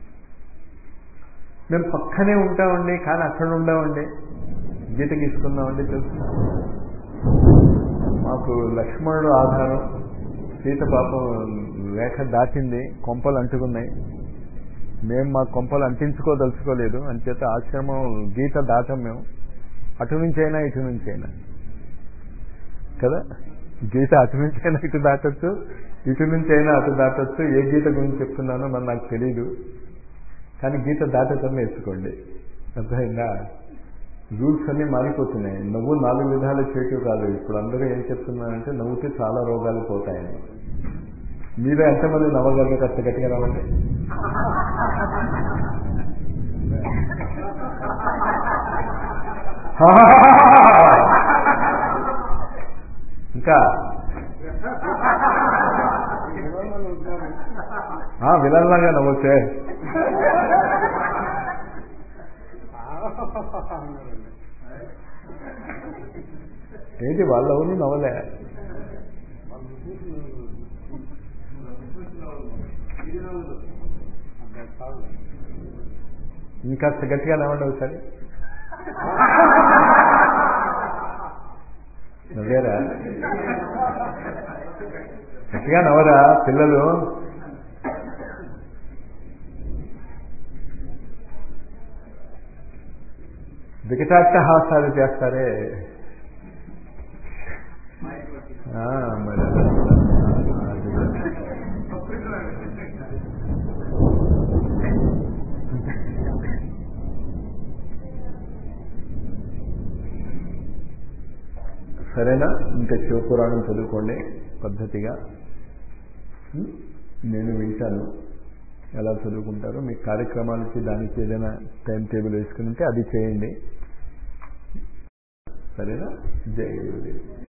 మేము పక్కనే ఉంటామండి కానీ అక్కడ ఉండమండి గీత గీసుకుందామండి తెలుసు మాకు లక్ష్మణుడు ఆధారం సీత పాపం రేఖ దాటింది కొంపలు అంటుకున్నాయి మేము మా కొంపలు అంటించుకోదలుచుకోలేదు అంచేత ఆశ్రమం గీత దాటం మేము అటు నుంచైనా ఇటు నుంచైనా కదా గీత అటు నుంచైనా ఇటు దాటచ్చు ఇటు నుంచైనా అటు దాటచ్చు ఏ గీత గురించి చెప్తున్నానో మరి నాకు తెలియదు కానీ గీత దాటటం నేర్చుకోండి అర్థమైందా రూల్స్ అన్నీ మారిపోతున్నాయి నవ్వు నాలుగు విధాలు చేయటం కాదు ఇప్పుడు అందరూ ఏం చెప్తున్నారంటే నవ్వుతే చాలా రోగాలు పోతాయని మీరు ఎంతమంది నవ్వగలరు కాస్త గట్టిగా నవ్వండి ఇంకా వివరాలు ఉంటారు ఆ విలన్లాగా నవ్వచ్చే అన్నారండి ఏంటి వాళ్ళ ఎవరు నవ్వలే వాళ్ళు చూసిన అంటే చాలు ఇంకాస్త గట్టిగా నవ్వండి ఒకసారి నవ్వారా గట్టిగా నవ్వరా పిల్లలు వికటాట్టహాసాలు చేస్తారే ఆ, మరి అలా. ఆ, అది. సరేనా ఇంకా శివపురాణం చదువుకోండి పద్ధతిగా ఉం? నేను వింటాను ఎలా చదువుకుంటారో మీ కార్యక్రమాలకి దానికి ఏదైనా టైం టేబుల్ వేసుకుని ఉంటే అది చేయండి సరేనా జై గురుదేవ్